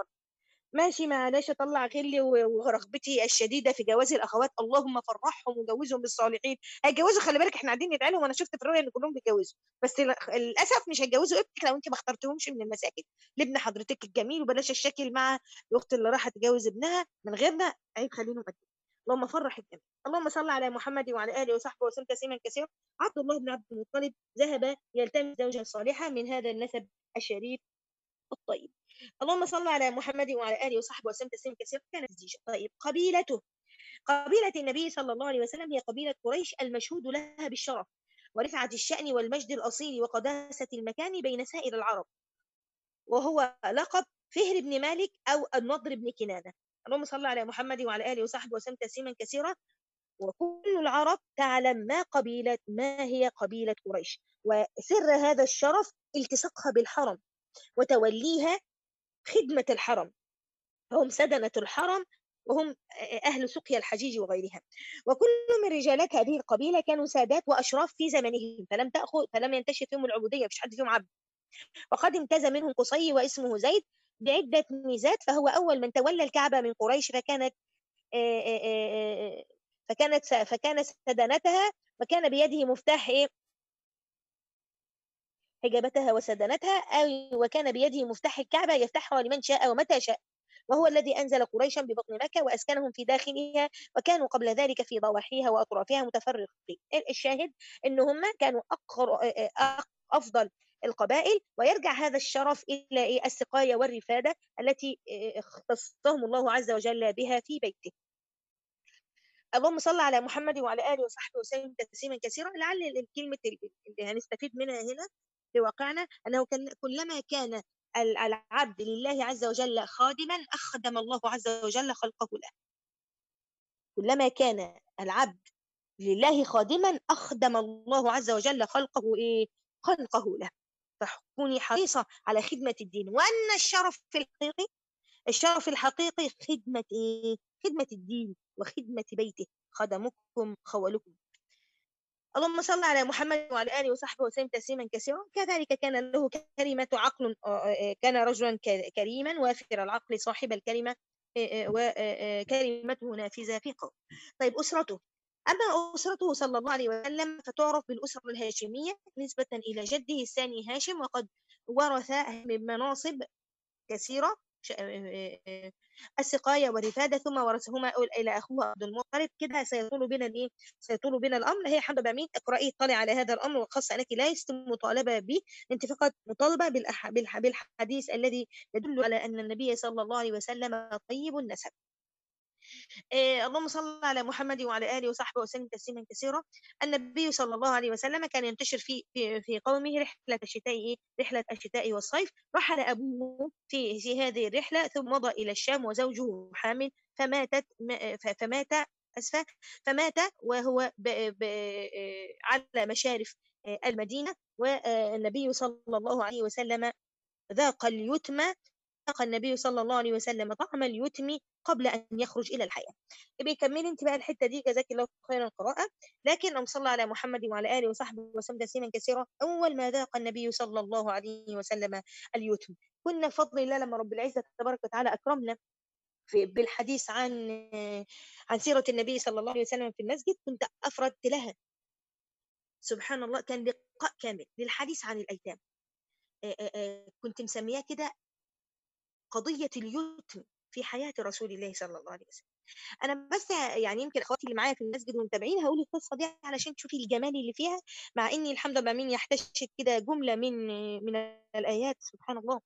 ماشي معلش اطلع غلي و- ورغبتي الشديده في جواز الاخوات اللهم فرحهم وجوزهم بالصالحين هيتجوزوا خلي بالك احنا قاعدين ندعي لهم وانا شفت في الرؤيا ان كلهم بيتجوزوا بس ل- للاسف مش هيتجوزوا ابنك لو انت ما اخترتهمش من المساجد لابن حضرتك الجميل وبلاش الشكل مع الاخت اللي راحت تجوز ابنها من غيرنا عيب خلينا مقدم اللهم فرح الجميع اللهم صل على محمد وعلى اله وصحبه وسلم تسليما كثيرا عبد الله بن عبد المطلب ذهب يلتمس زوجا صالحا من هذا النسب الشريف الطيب اللهم صل على محمد وعلى اله وصحبه وسلم تسليما كثيرا كانت زيجة طيب قبيلته قبيلة النبي صلى الله عليه وسلم هي قبيلة قريش المشهود لها بالشرف ورفعة الشأن والمجد الأصيل وقداسة المكان بين سائر العرب وهو لقب فهر بن مالك أو النضر بن كنانة اللهم صل على محمد وعلى آله وصحبه وسلم تسليما كثيرا وكل العرب تعلم ما قبيلة ما هي قبيلة قريش وسر هذا الشرف التصاقها بالحرم وتوليها خدمة الحرم هم سدنة الحرم وهم أهل سقيا الحجيج وغيرها وكل من رجالات هذه القبيلة كانوا سادات وأشراف في زمنهم فلم تأخذ فلم ينتشر فيهم العبودية مفيش حد فيهم عبد وقد امتاز منهم قصي واسمه زيد بعدة ميزات فهو أول من تولى الكعبة من قريش فكانت آه، آه، آه، آه، فكانت فكانت سدنتها وكان بيده مفتاح إيه حجابتها وسدنتها أي وكان بيده مفتاح الكعبة يفتحها لمن شاء ومتى شاء وهو الذي أنزل قريشا ببطن مكة وأسكنهم في داخلها وكانوا قبل ذلك في ضواحيها وأطرافها متفرقين الشاهد أن هم كانوا أقر... أق- أفضل القبائل ويرجع هذا الشرف إلى إيه؟ السقاية والرفادة التي إيه، اختصهم الله عز وجل بها في بيته اللهم صل على محمد وعلى آله وصحبه وسلم تسليما كثيرا لعل الكلمة اللي هنستفيد منها هنا في واقعنا أنه كان كلما كان ال- العبد لله عز وجل خادما أخدم الله عز وجل خلقه له كلما كان العبد لله خادما أخدم الله عز وجل خلقه إيه؟ خلقه له فكوني حريصة على خدمة الدين وأن الشرف الحقيقي الشرف الحقيقي خدمة إيه؟ خدمة الدين وخدمة بيته خدمكم خولكم اللهم صل على محمد وعلى آله وصحبه وسلم تسليما كثيرا كذلك كان له كلمة عقل آه، آه، كان رجلا ك- كريما وافر العقل صاحب الكلمة وكلمته نافذة في قول طيب أسرته أما أسرته صلى الله عليه وسلم فتعرف بالأسرة الهاشمية نسبة إلى جده الثاني هاشم وقد ورث من مناصب كثيرة ش- آه، آه، السقاية والرفادة ثم ورثهما إلى أخوه عبد المطلب كده سيطول بنا الإيه؟ سيطول بنا الأمر هي حمد بامين اقرأي اطلعي على هذا الأمر وخاصة أنك ليست مطالبة به أنت فقط مطالبة بالأح... بالح... بالحديث الذي يدل على أن النبي صلى الله عليه وسلم طيب النسب إيه اللهم صل على محمد وعلى آله وصحبه وسلم تسليما كثيرا النبي صلى الله عليه وسلم كان ينتشر في في, في قومه رحلة الشتاء إيه؟ رحلة الشتاء والصيف رحل أبوه في في هذه الرحلة ثم مضى إلى الشام وزوجه حامل فماتت م- ف- فمات أسفة فمات وهو ب ب على مشارف المدينة والنبي صلى الله عليه وسلم ذاق اليتم ذاق النبي صلى الله عليه وسلم طعم اليتم قبل أن يخرج إلى الحياة يبقى كملي انت بقى الحتة دي جزاك الله خير القراءة لكن اللهم صل على محمد وعلى آله وصحبه وسلم تسليما كثيرا أول ما ذاق النبي صلى الله عليه وسلم اليتم كنا بفضل الله لما رب العزة تبارك وتعالى أكرمنا في بالحديث عن عن سيرة النبي صلى الله عليه وسلم في المسجد كنت أفردت لها سبحان الله كان لقاء كامل للحديث عن الأيتام آه، آه، آه، كنت مسمياه كده قضية اليتم في حياة رسول الله صلى الله عليه وسلم أنا بس يعني يمكن أخواتي اللي معايا في المسجد ومتابعين هقول القصة دي علشان تشوفي الجمال اللي فيها مع إني الحمد لله مين يحتشك كده جملة من من الآيات سبحان الله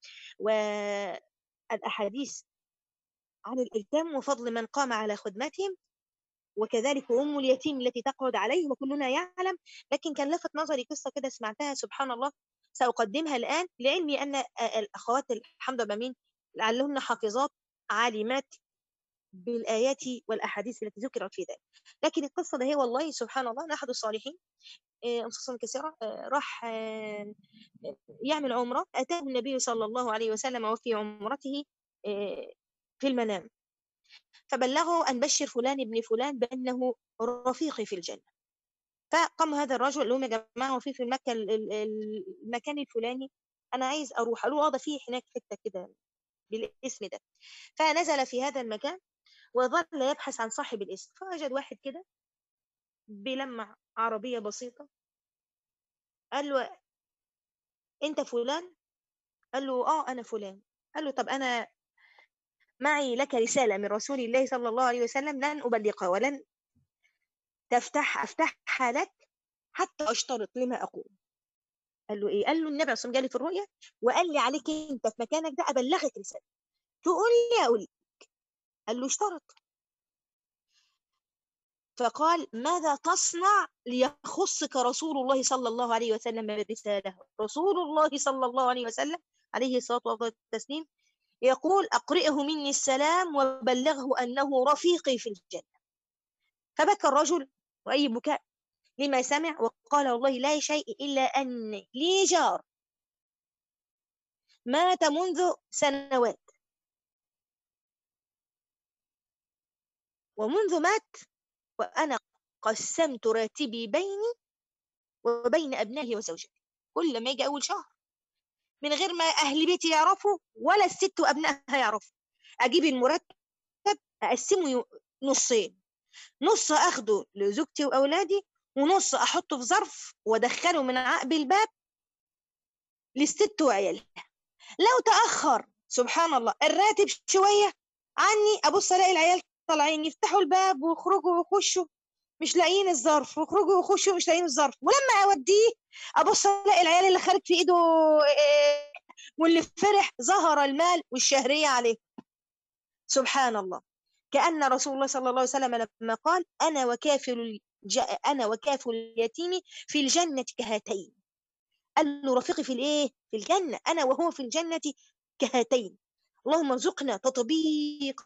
والأحاديث عن الأيتام وفضل من قام على خدمتهم وكذلك أم اليتيم التي تقعد عليه وكلنا يعلم لكن كان لفت نظري قصة كده سمعتها سبحان الله سأقدمها الآن لعلمي أن الأخوات الحمد لله مين لعلهن حافظات عالمات بالآيات والأحاديث التي ذكرت في ذلك لكن القصة ده هي والله سبحان الله أنا أحد الصالحين آه، أنصاصا كثيرة آه، راح آه، يعمل عمرة أتاه النبي صلى الله عليه وسلم وفي عمرته آه، في المنام فبلغه أن بشر فلان ابن فلان بأنه رفيقي في الجنة فقام هذا الرجل قال لهم يا جماعة وفي في المكة ال- ال- ال- المكان الفلاني أنا عايز أروح قالوا اه ده في هناك حتة كده بالاسم ده فنزل في هذا المكان وظل يبحث عن صاحب الاسم فوجد واحد كده بيلمع عربية بسيطة قال له أنت فلان قال له اه أنا فلان قال له طب أنا معي لك رسالة من رسول الله صلى الله عليه وسلم لن أبلغها ولن تفتح أفتحها لك حتى أشترط لما أقول قال له إيه قال له النبي صلى الله عليه وسلم جالي في الرؤيا وقال لي عليك أنت في مكانك ده أبلغك رسالة تقول لي أقول لك قال له اشترط فقال ماذا تصنع ليخصك رسول الله صلى الله عليه وسلم بالرسالة رسول الله صلى الله عليه وسلم عليه الصلاة والتسليم يقول أقرئه مني السلام وبلغه أنه رفيقي في الجنة فبكى الرجل وأي بكاء لما سمع وقال والله لا شيء إلا أن لي جار مات منذ سنوات ومنذ مات وأنا قسمت راتبي بيني وبين أبنائي وزوجتي كل ما يجي أول شهر من غير ما أهل بيتي يعرفوا ولا الست وأبنائها يعرفوا أجيب المرتب أقسمه نصين نص أخده لزوجتي وأولادي ونص أحطه في ظرف وأدخله من عقب الباب للست وعيالها لو تأخر سبحان الله الراتب شوية عني أبص ألاقي العيال طالعين يفتحوا الباب ويخرجوا ويخشوا مش لاقيين الظرف ويخرجوا ويخشوا مش لاقيين الظرف ولما أوديه أبص ألاقي العيال اللي خارج في إيده إيه، واللي فرح ظهر المال والشهرية عليه سبحان الله كأن رسول الله صلى الله عليه وسلم لما قال أنا وكافل الج... أنا وكافل اليتيم في الجنة كهاتين قال له رفيقي في الإيه؟ في الجنة أنا وهو في الجنة كهاتين اللهم ارزقنا تطبيق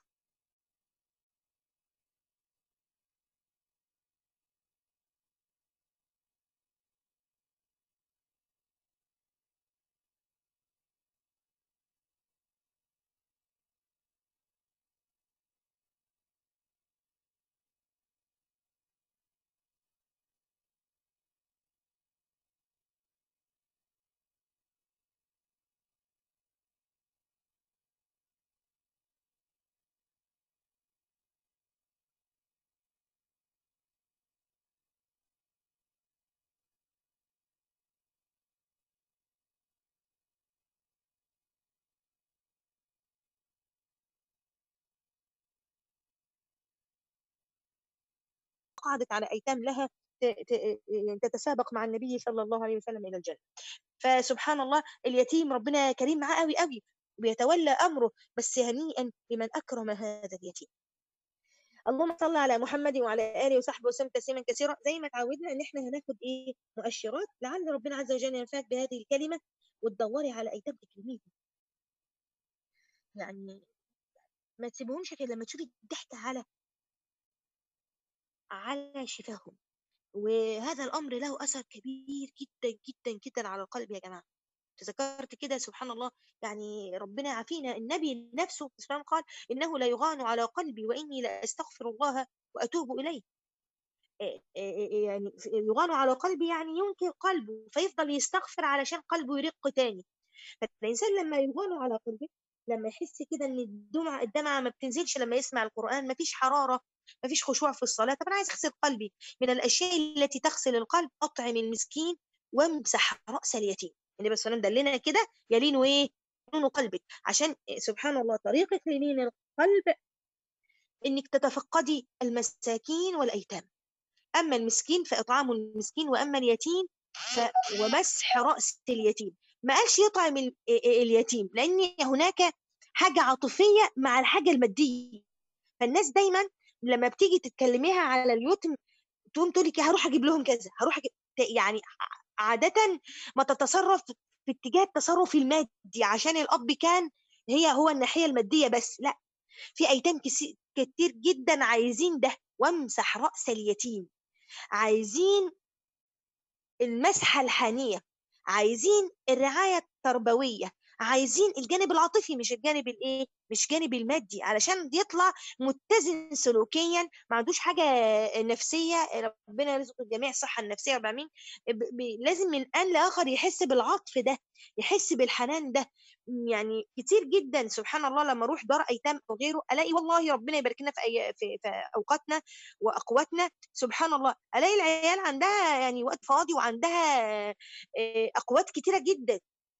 قعدت على أيتام لها تتسابق مع النبي صلى الله عليه وسلم إلى الجنة فسبحان الله اليتيم ربنا كريم معاه قوي قوي وبيتولى أمره بس هنيئا لمن أكرم هذا اليتيم اللهم صل على محمد وعلى اله وصحبه وسلم تسليما كثيرا زي ما اتعودنا ان احنا هناخد ايه مؤشرات لعل ربنا عز وجل ينفعك بهذه الكلمه وتدوري على ايتام تكرميهم يعني ما تسيبهمش غير لما تشوفي الضحك على على شفاههم وهذا الامر له اثر كبير جدا جدا جدا على القلب يا جماعه تذكرت كده سبحان الله يعني ربنا عافينا النبي نفسه سبحانه قال إنه لا يغان على قلبي وإني لا الله وأتوب إليه يعني يغان على قلبي يعني ينكر قلبه فيفضل يستغفر علشان قلبه يرق تاني فالإنسان لما يغان على قلبه لما يحس كده ان الدمعة الدمعة ما بتنزلش لما يسمع القرآن ما فيش حرارة ما فيش خشوع في الصلاة طب أنا عايز أغسل قلبي من الأشياء التي تغسل القلب أطعم المسكين وامسح رأس اليتيم النبي صلى الله عليه وسلم دلنا كده يلين ايه يلين قلبك عشان سبحان الله طريقة لين القلب انك تتفقدي المساكين والايتام اما المسكين فاطعام المسكين واما اليتيم ف... ومسح راس اليتيم ما قالش يطعم اليتيم لان هناك حاجه عاطفيه مع الحاجه الماديه فالناس دايما لما بتيجي تتكلميها على اليتم تقوم تقول لك هروح اجيب لهم كذا هروح أجيب يعني عادة ما تتصرف في اتجاه التصرف المادي عشان الأب كان هي هو الناحية المادية بس لا في أيتام كتير جدا عايزين ده وامسح رأس اليتيم عايزين المسحة الحانية عايزين الرعاية التربوية عايزين الجانب العاطفي مش الجانب الايه مش الجانب المادي علشان يطلع متزن سلوكيا ما عندوش حاجه نفسيه ربنا يرزق الجميع الصحه النفسيه رب العالمين لازم من ان لاخر يحس بالعطف ده يحس بالحنان ده يعني كتير جدا سبحان الله لما اروح دار ايتام او غيره الاقي والله ربنا يبارك لنا في, أي في, في اوقاتنا واقواتنا سبحان الله الاقي العيال عندها يعني وقت فاضي وعندها آه، اقوات كتيره جدا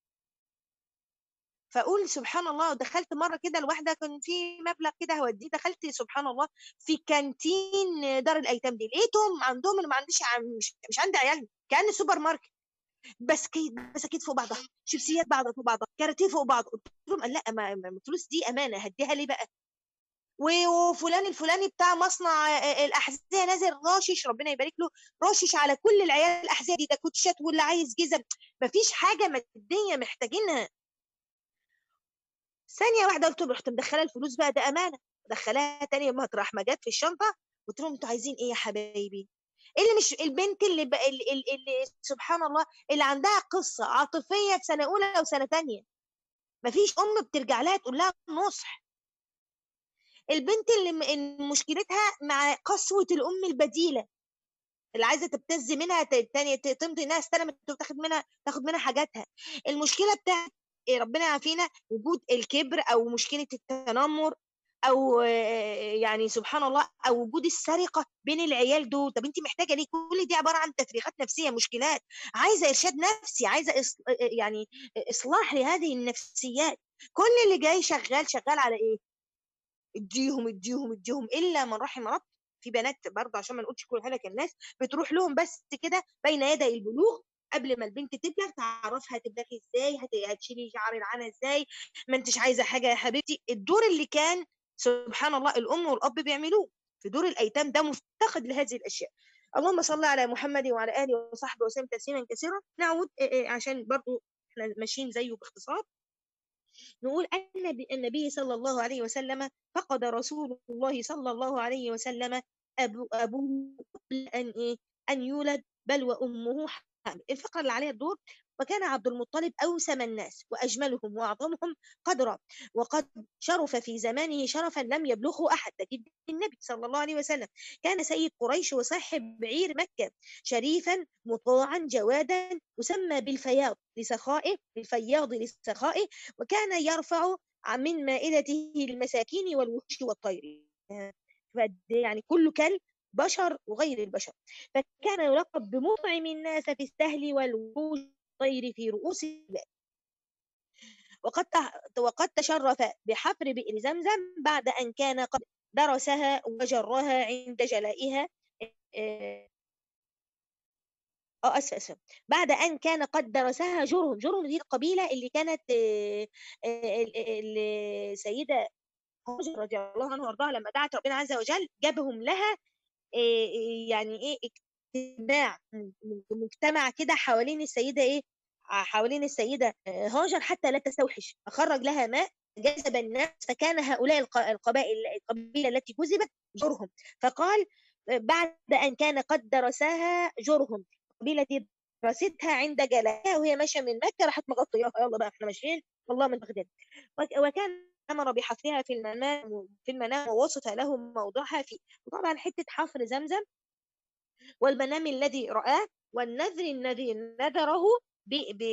فاقول سبحان الله دخلت مره كده الواحده كان في مبلغ كده هوديه دخلت سبحان الله في كانتين دار الايتام دي لقيتهم عندهم اللي ما عنديش مش, مش عندي عيال كان سوبر ماركت بس كيد بس اكيد فوق بعضها شيبسيات بعضها فوق بعضها كاراتيه فوق بعض قلت لهم لا ما الفلوس دي امانه هديها ليه بقى وفلان الفلاني بتاع مصنع الاحذيه نازل راشش ربنا يبارك له راشش على كل العيال الاحذيه دي ده كوتشات واللي عايز جزم مفيش حاجه ماديه محتاجينها ثانيه واحده قلت له رحت مدخله الفلوس بقى ده امانه دخلها تاني مطرح ما جت في الشنطه قلت لهم انتوا عايزين ايه يا حبايبي اللي مش البنت اللي, بقى اللي, اللي سبحان الله اللي عندها قصه عاطفيه في سنه اولى او سنه ثانيه مفيش ام بترجع لها تقول لها نصح البنت اللي مشكلتها مع قسوه الام البديله اللي عايزه تبتز منها تاني تمضي انها استلمت وتاخد منها تاخد منها حاجاتها المشكله بتاعت إيه، ربنا يعافينا وجود الكبر او مشكله التنمر او يعني سبحان الله او وجود السرقه بين العيال دول طب انت محتاجه ليه كل دي عباره عن تفريغات نفسيه مشكلات عايزه ارشاد نفسي عايزه يعني اصلاح لهذه النفسيات كل اللي جاي شغال شغال على ايه اديهم اديهم اديهم الا من رحم رب في بنات برضه عشان ما نقولش كل حاجه الناس بتروح لهم بس كده بين يدي البلوغ قبل ما البنت تبلغ تعرفها تبلغي ازاي هتشيلي شعر العانه ازاي ما انتش عايزه حاجه يا حبيبتي الدور اللي كان سبحان الله الام والاب بيعملوه في دور الايتام ده مفتقد لهذه الاشياء اللهم صل على محمد وعلى اله وصحبه وسلم تسليما كثيرا نعود عشان برضو احنا ماشيين زيه باختصار نقول أن النبي صلى الله عليه وسلم فقد رسول الله صلى الله عليه وسلم أبو أبوه قبل أن إيه أن يولد بل وأمه الفقرة اللي عليها الدور وكان عبد المطلب أوسم الناس وأجملهم وأعظمهم قدرا وقد شرف في زمانه شرفا لم يبلغه أحد تجد النبي صلى الله عليه وسلم كان سيد قريش وصاحب بعير مكة شريفا مطاعا جوادا يسمى بالفياض لسخائه الفياض لسخائه وكان يرفع من مائدته المساكين والوحوش والطير يعني كل كلب بشر وغير البشر فكان يلقب بمطعم الناس في السهل والوحوش الطير في رؤوس الجبال وقد وقد تشرف بحفر بئر زمزم بعد أن كان قد درسها وجرها عند جلائها آه آه آسفة، آسفة، بعد أن كان قد درسها جُرهم، جُرهم دي القبيلة اللي كانت آآ ال ال السيدة هاجر رضي الله عنها وأرضاها لمّا دعت ربنا عز وجل جابهم لها آآ يعني إيه، اجتماع م م مجتمع كده حوالين السيدة إيه، ع حوالين السيدة آآ هاجر حتى لا تستوحش، فخرّج لها ماء جذب الناس، فكان هؤلاء الق القبائل القبيلة التي جُذبت جُرهم، فقال آآ بعد أن كان قد درساها جُرهم، القبيلة دي درستها عند جلالها وهي ماشية من مكة راحت مغطياها، يالّا بقى إحنا ماشيين والله من بغداد، وك وكان أمر بحفرها في المنام في المنام ووصف لهم موضعها فيه، وطبعًا حتّة حفر زمزم والمنام الذي رآه والنذر الذي نذره ب ب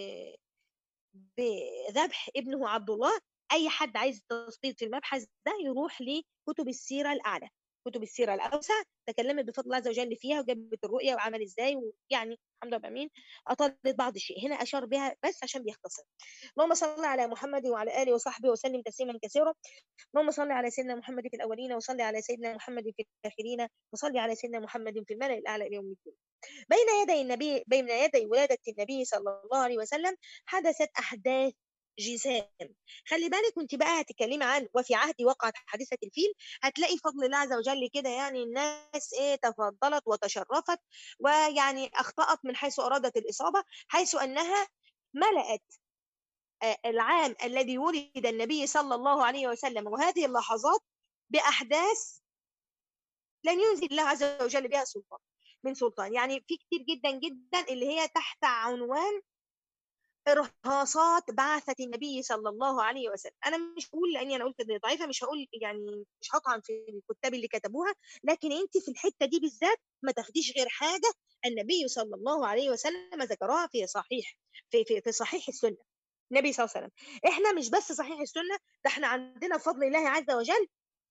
بذبح ابنه عبد الله، أي حد عايز تثبيت في المبحث ده يروح لكتب السيرة الأعلى، كتب السيرة الأوسع تكلمت بفضل الله عز وجل فيها وجابت الرؤية وعمل إزاي ويعني الحمد لله رب العالمين أطالت بعض الشيء، هنا أشار بها بس عشان بيختصر. اللهم صل على محمد وعلى آله وصحبه وسلم تسليمًا كثيرًا. اللهم صل على سيدنا محمد في الأولين وصل على سيدنا محمد في الآخرين وصل على سيدنا محمد في الملأ الأعلى إلى يوم الدين. بين يدي النبي بين يدي ولادة النبي صلى الله عليه وسلم حدثت أحداث جسام خلي بالك وانت بقى هتتكلمي عن وفي عهدي وقعت حادثة الفيل هتلاقي فضل الله عز وجل كده يعني الناس ايه تفضلت وتشرفت ويعني أخطأت من حيث أرادت الإصابة حيث أنها ملأت آه، العام الذي ولد النبي صلى الله عليه وسلم وهذه اللحظات بأحداث لن ينزل الله عز وجل بها سلطان من سلطان يعني في كتير جدا جدا اللي هي تحت عنوان إرهاصات بعثة النبي صلى الله عليه وسلم أنا مش هقول لأني أنا قلت إن ضعيفة مش هقول يعني مش هطعن في الكتاب اللي كتبوها لكن أنت في الحتة دي بالذات ما تاخديش غير حاجة النبي صلى الله عليه وسلم ذكرها في صحيح في في, في صحيح السنة النبي صلى الله عليه وسلم احنا مش بس صحيح السنة ده احنا عندنا بفضل الله عز وجل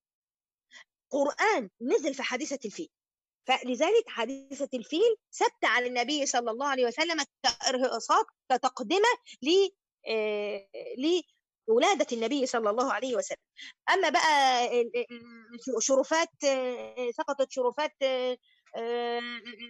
قرآن نزل في حادثة الفيل فلذلك حادثة الفيل ثبت على النبي صلى الله عليه وسلم كإرهاصات كتقدمة ل آه، لولادة النبي صلى الله عليه وسلم أما بقى ال- ال- شرفات آه، سقطت شرفات آه، آه،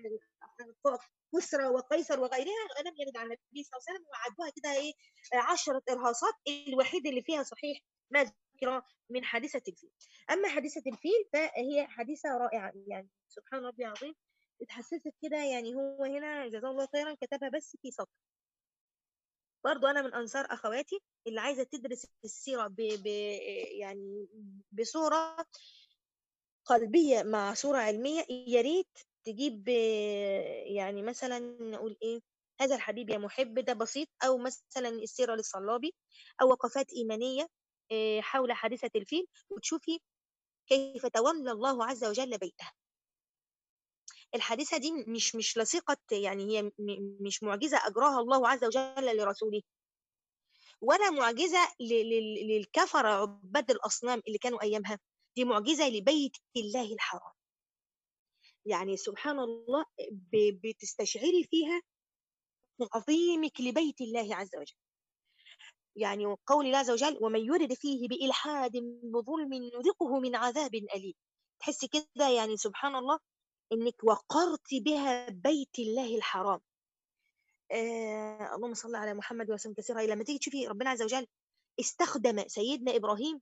كسرى وقيصر وغيرها لم يرد عن النبي صلى الله عليه وسلم وعدوها كده ايه عشرة إرهاصات الوحيد اللي فيها صحيح ما ذكر من حادثة الفيل أما حادثة الفيل فهي حادثة رائعة يعني سبحان ربي العظيم اتحسست كده يعني هو هنا جزاه الله خيرا كتبها بس في سطر برضو أنا من أنصار أخواتي اللي عايزة تدرس السيرة ب... ب... يعني بصورة قلبية مع صورة علمية يا ريت تجيب آه، يعني مثلا نقول إيه هذا الحبيب يا محب ده بسيط أو مثلا السيرة للصلابي أو وقفات إيمانية آه، حول حادثة الفيل وتشوفي كيف تولى الله عز وجل بيته الحادثة دي مش مش لصيقة يعني هي م- مش معجزة أجراها الله عز وجل لرسوله ولا معجزة ل- لل- للكفرة عباد الأصنام اللي كانوا أيامها دي معجزة لبيت الله الحرام يعني سبحان الله ب- بتستشعري فيها عظيمك لبيت الله عز وجل يعني قول الله عز وجل ومن يرد فيه بإلحاد بظلم نذقه من عذاب أليم تحسي كده يعني سبحان الله إنك وقرت بها بيت الله الحرام آه اللهم صل على محمد وسلم كثيرا لما تيجي تشوفي ربنا عز وجل استخدم سيدنا إبراهيم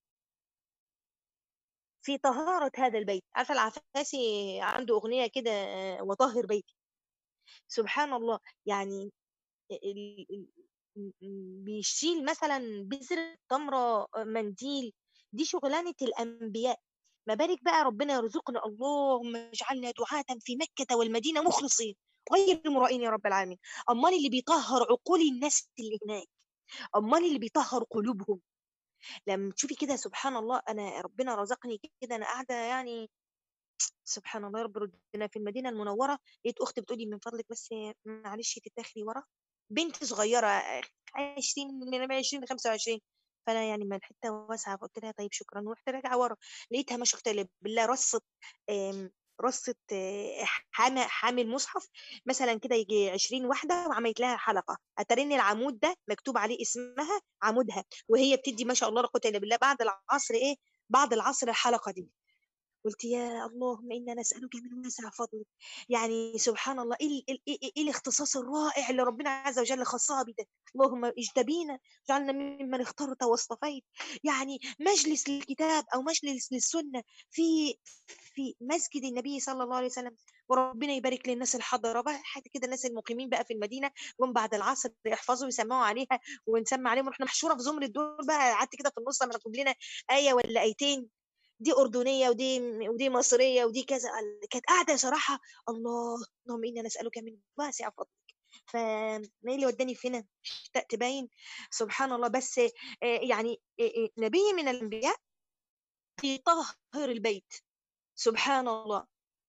في طهارة هذا البيت عارفة العفاسي عنده أغنية كده آه، وطهر بيتي سبحان الله يعني ال- ال- م- بيشيل مثلا بذرة تمرة منديل دي شغلانة الأنبياء ما بالك بقى ربنا يرزقنا اللهم اجعلنا دعاة في مكة والمدينة مخلصين غير مرائين يا رب العالمين أمال اللي بيطهر عقول الناس اللي هناك أمال اللي بيطهر قلوبهم لما تشوفي كده سبحان الله أنا ربنا رزقني كده أنا قاعدة يعني سبحان الله يا رب ردنا في المدينة المنورة لقيت أختي بتقولي من فضلك بس معلش تتاخري ورا بنت صغيرة 20 من 20 ل 25 فأنا يعني ما الحتة واسعة فقلت لها طيب شكرا ورحت راجعة ورا لقيتها ما شفت إلا بالله رصت آم، رصت آه، حامل حامل مصحف مثلا كده يجي 20 واحدة وعملت لها حلقة أترن العمود ده مكتوب عليه اسمها عمودها وهي بتدي ما شاء الله لا قوة إلا بالله بعد العصر إيه بعد العصر الحلقة دي قلت يا اللهم إنا نسألك من واسع فضلك يعني سبحان الله إيه, ال- إيه, إيه, إيه الاختصاص الرائع اللي ربنا عز وجل خصها بده اللهم اجتبينا جعلنا ممن اخترت واصطفيت يعني مجلس للكتاب أو مجلس للسنة في في مسجد النبي صلى الله عليه وسلم وربنا يبارك للناس الحاضره بقى حتى كده الناس المقيمين بقى في المدينه جم بعد العصر يحفظوا ويسمعوا عليها ونسمع عليهم واحنا محشوره في زمره دول بقى قعدت كده في النص لما تجيب لنا ايه ولا ايتين دي أردنية ودي ودي مصرية ودي كذا ال- كانت قاعدة صراحة الله اللهم إنا نسألك من واسع فضلك فما اللي وداني فينا اشتقت باين سبحان الله بس آه، يعني آه، آه، نبي من الأنبياء يطهر البيت سبحان الله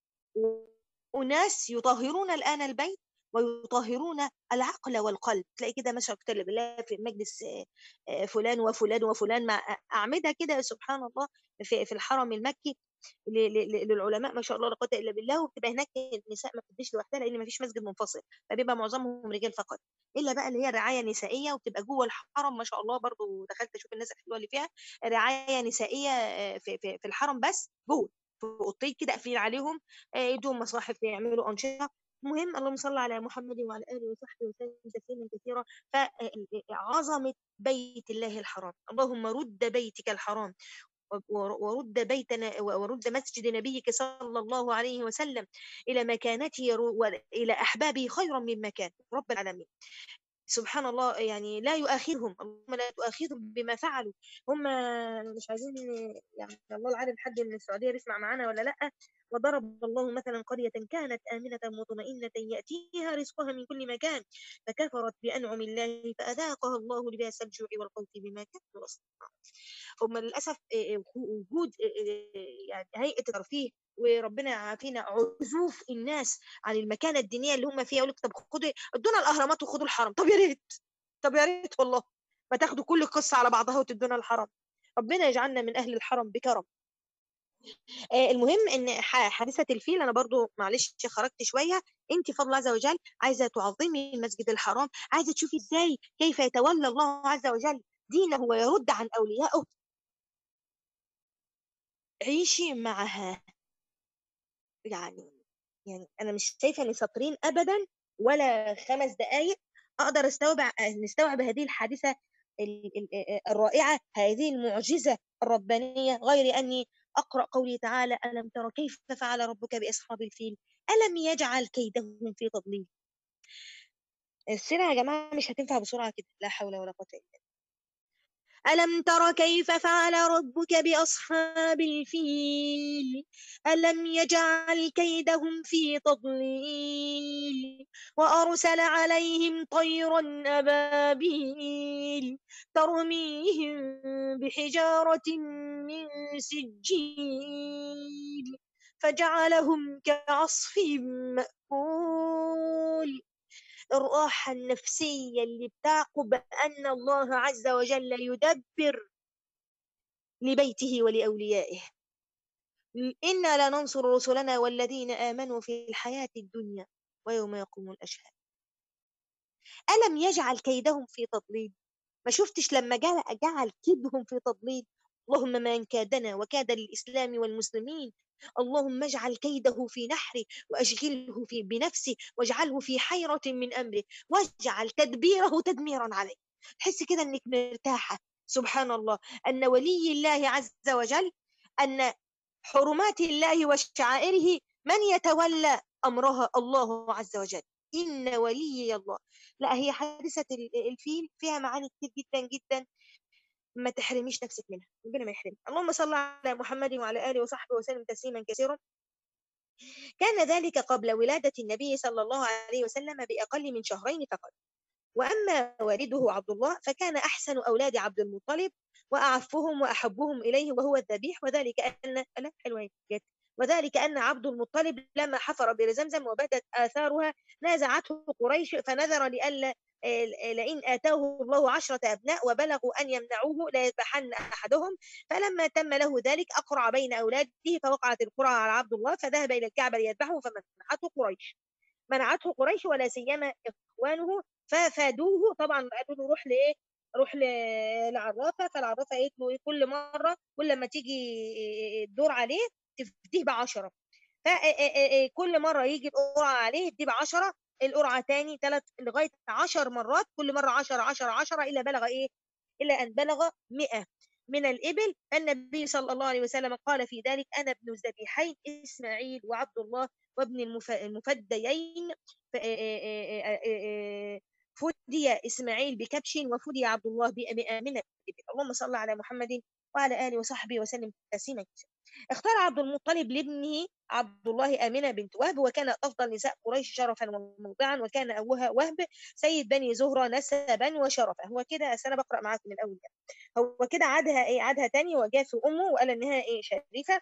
أناس يطهرون الآن البيت ويطهرون العقل والقلب تلاقي كده مثلا كتاب بالله في مجلس آه، آه، فلان وفلان وفلان مع أعمدة كده سبحان الله في في الحرم المكي ل- ل- ل- للعلماء ما شاء الله لا قوه الا بالله وبتبقى هناك النساء ما بتديش لوحدها لان ما فيش مسجد منفصل فبيبقى معظمهم رجال فقط الا بقى اللي هي رعايه نسائيه وبتبقى جوه الحرم ما شاء الله برضو دخلت اشوف الناس الحلوه اللي فيها رعايه نسائيه آه، في في في الحرم بس جوه في اوضتين كده قافلين عليهم آه، يدوم مصاحف يعملوا انشطه المهم اللهم صل على محمد وعلى اله وصحبه وسلم تسليما كثيرا فعظمه بيت الله الحرام اللهم رد بيتك الحرام ورد بيتنا ورد مسجد نبيك صلى الله عليه وسلم إلى مكانته وإلى أحبابه خيرا مما كان رب العالمين سبحان الله يعني لا يؤاخذهم اللهم لا تؤاخذهم بما فعلوا هم مش عايزين يعني الله العالم حد من السعودية يسمع معانا ولا لا وضرب الله مثلا قرية كانت آمنة مطمئنة يأتيها رزقها من كل مكان فكفرت بأنعم الله فأذاقها الله لباس الجوع والخوف بما كانوا يصنعون هم للأسف آه، آه، وجود آه، آه، يعني هيئة الترفيه وربنا يعافينا عزوف الناس عن المكانة الدينية اللي هم فيها يقول لك طب خدوا ادونا الأهرامات وخدوا الحرم طب يا ريت طب يا ريت والله ما تاخدوا كل القصة على بعضها وتدونا الحرم ربنا يجعلنا من أهل الحرم بكرم آه، المهم ان ح- حادثه الفيل انا برضو معلش خرجت شويه انت فضل الله عز وجل عايزه تعظمي المسجد الحرام عايزه تشوفي ازاي كيف يتولى الله عز وجل دينه ويرد عن اوليائه عيشي معها يعني يعني انا مش شايفه ان سطرين ابدا ولا خمس دقائق اقدر استوعب نستوعب هذه الحادثه ال- ال- الرائعه هذه المعجزه الربانيه غير اني اقرا قوله تعالى الم تر كيف فعل ربك باصحاب الفيل الم يجعل كيدهم في تضليل السيره يا جماعه مش هتنفع بسرعه كده لا حول ولا قوه الا بالله ألم تر كيف فعل ربك بأصحاب الفيل ألم يجعل كيدهم في تضليل وأرسل عليهم طيرا أبابيل ترميهم بحجارة من سجيل فجعلهم كعصف مأكول الراحة النفسية اللي بتعقب أن الله عز وجل يدبر لبيته ولأوليائه إنا لننصر رسلنا والذين آمنوا في الحياة الدنيا ويوم يقوم الأشهاد ألم يجعل كيدهم في تضليل ما شفتش لما جعل, جعل كيدهم في تضليل اللهم من كادنا وكاد للإسلام والمسلمين اللهم اجعل كيده في نحره وأشغله في بنفسه واجعله في حيرة من أمره واجعل تدبيره تدميرا عليه تحس كده أنك مرتاحة سبحان الله أن ولي الله عز وجل أن حرمات الله وشعائره من يتولى أمرها الله عز وجل إن ولي الله لا هي حادثة ال- الفيل فيها معاني كتير جدا جدا ما تحرميش نفسك منها ربنا ما يحرمك اللهم صل على محمد وعلى آله وصحبه وسلم تسليما كثيرا كان ذلك قبل ولادة النبي صلى الله عليه وسلم بأقل من شهرين فقط وأما والده عبد الله فكان أحسن أولاد عبد المطلب وأعفهم وأحبهم إليه وهو الذبيح وذلك أن لا حلوة جت وذلك أن عبد المطلب لما حفر بئر زمزم وبدت آثارها نازعته قريش فنذر لئلا آه، لئن آتاه الله عشرة أبناء وبلغوا أن يمنعوه ليذبحن أحدهم فلما تم له ذلك أقرع بين أولاده فوقعت القرعة على عبد الله فذهب إلى الكعبة ليذبحه فمنعته قريش منعته قريش ولا سيما إخوانه ففادوه طبعا قالوا له روح لإيه أروح ل لعرّافة، فالعرّافة قالت له إيه كل مرّة كل أمّا تيجي الدور عليه تدّيه ب10 ف آآ آآ آآ كل مرّة ييجي القرعة عليه يدّيه ب10 القرعة تاني 3 لغاية 10 مرّات كل مرّة 10، 10، 10 إلى بلغ إيه، إلى أن بلغ 100 من الإبل، فالنبي صلى الله عليه وسلم قال في ذلك: "أنا ابن الذبيحين إسماعيل وعبد الله وابن المف المفديين ف آآ آآ آآ آآ فُدي إسماعيل بكبش وفُدي عبد الله بمئة من الإبل." اللهم صل على محمد وعلى آله وصحبه وسلم تسليمًا كثيرًا. اختار عبد المطلب لابنه عبد الله آمنة بنت وهب وكان أفضل نساء قريش شرفًا وموضعًا وكان أبوها وهب سيد بني زهرة نسبًا وشرفًا. هو كده أصل أنا باقرأ معاكم من الأول يعني. هو كده عادها إيه، عادها تاني وجاه في أمه وقال إنها إيه، شريفة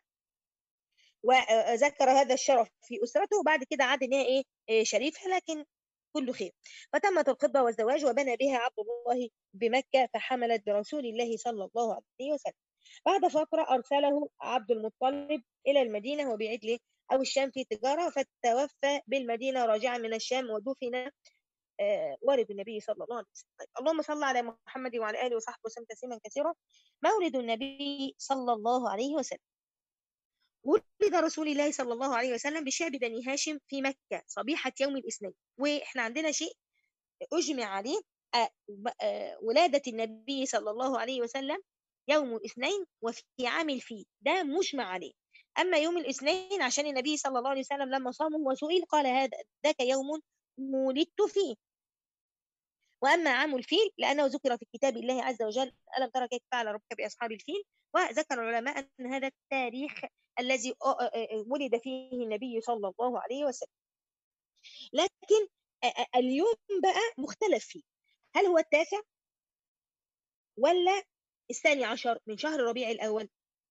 وذكر هذا الشرف في أسرته وبعد كده عاد إن هي إيه، آآ شريفة لكن كُلّه خير. فتمت الخطبة والزواج وبنى بها عبد الله بمكة فحملت برسول الله صلى الله عليه وسلم. بعد فترة أرسله عبد المطلب إلى المدينة وبعجله أو الشام في تجارة فتوفى بالمدينة راجعًا من الشام ودُفن آآ والد النبي صلى الله عليه وسلم. طيب اللهم صل على محمد وعلى آله وصحبه وسلم تسليمًا كثيرًا. مولد النبي صلى الله عليه وسلم. ولد رسول الله صلى الله عليه وسلم بشعب بني هاشم في مكة صبيحة يوم الاثنين، وإحنا عندنا شيء أُجمع عليه آآ ب آآ ولادة النبي صلى الله عليه وسلم يوم الاثنين وفي عام الفيل، ده مُجمع عليه. أما يوم الاثنين عشان النبي صلى الله عليه وسلم لمّا صامه وسُئل قال هذا ذاك يوم ولدت فيه. وأما عام الفيل لأنه ذكر في كتاب الله عز وجل ألم ترى كيف فعل ربك بأصحاب الفيل وذكر العلماء أن هذا التاريخ الذي أ أ أ ولد فيه النبي صلى الله عليه وسلم. لكن أ أ اليوم بقى مختلف فيه، هل هو التاسع؟ والّا الثاني عشر من شهر ربيع الأول؟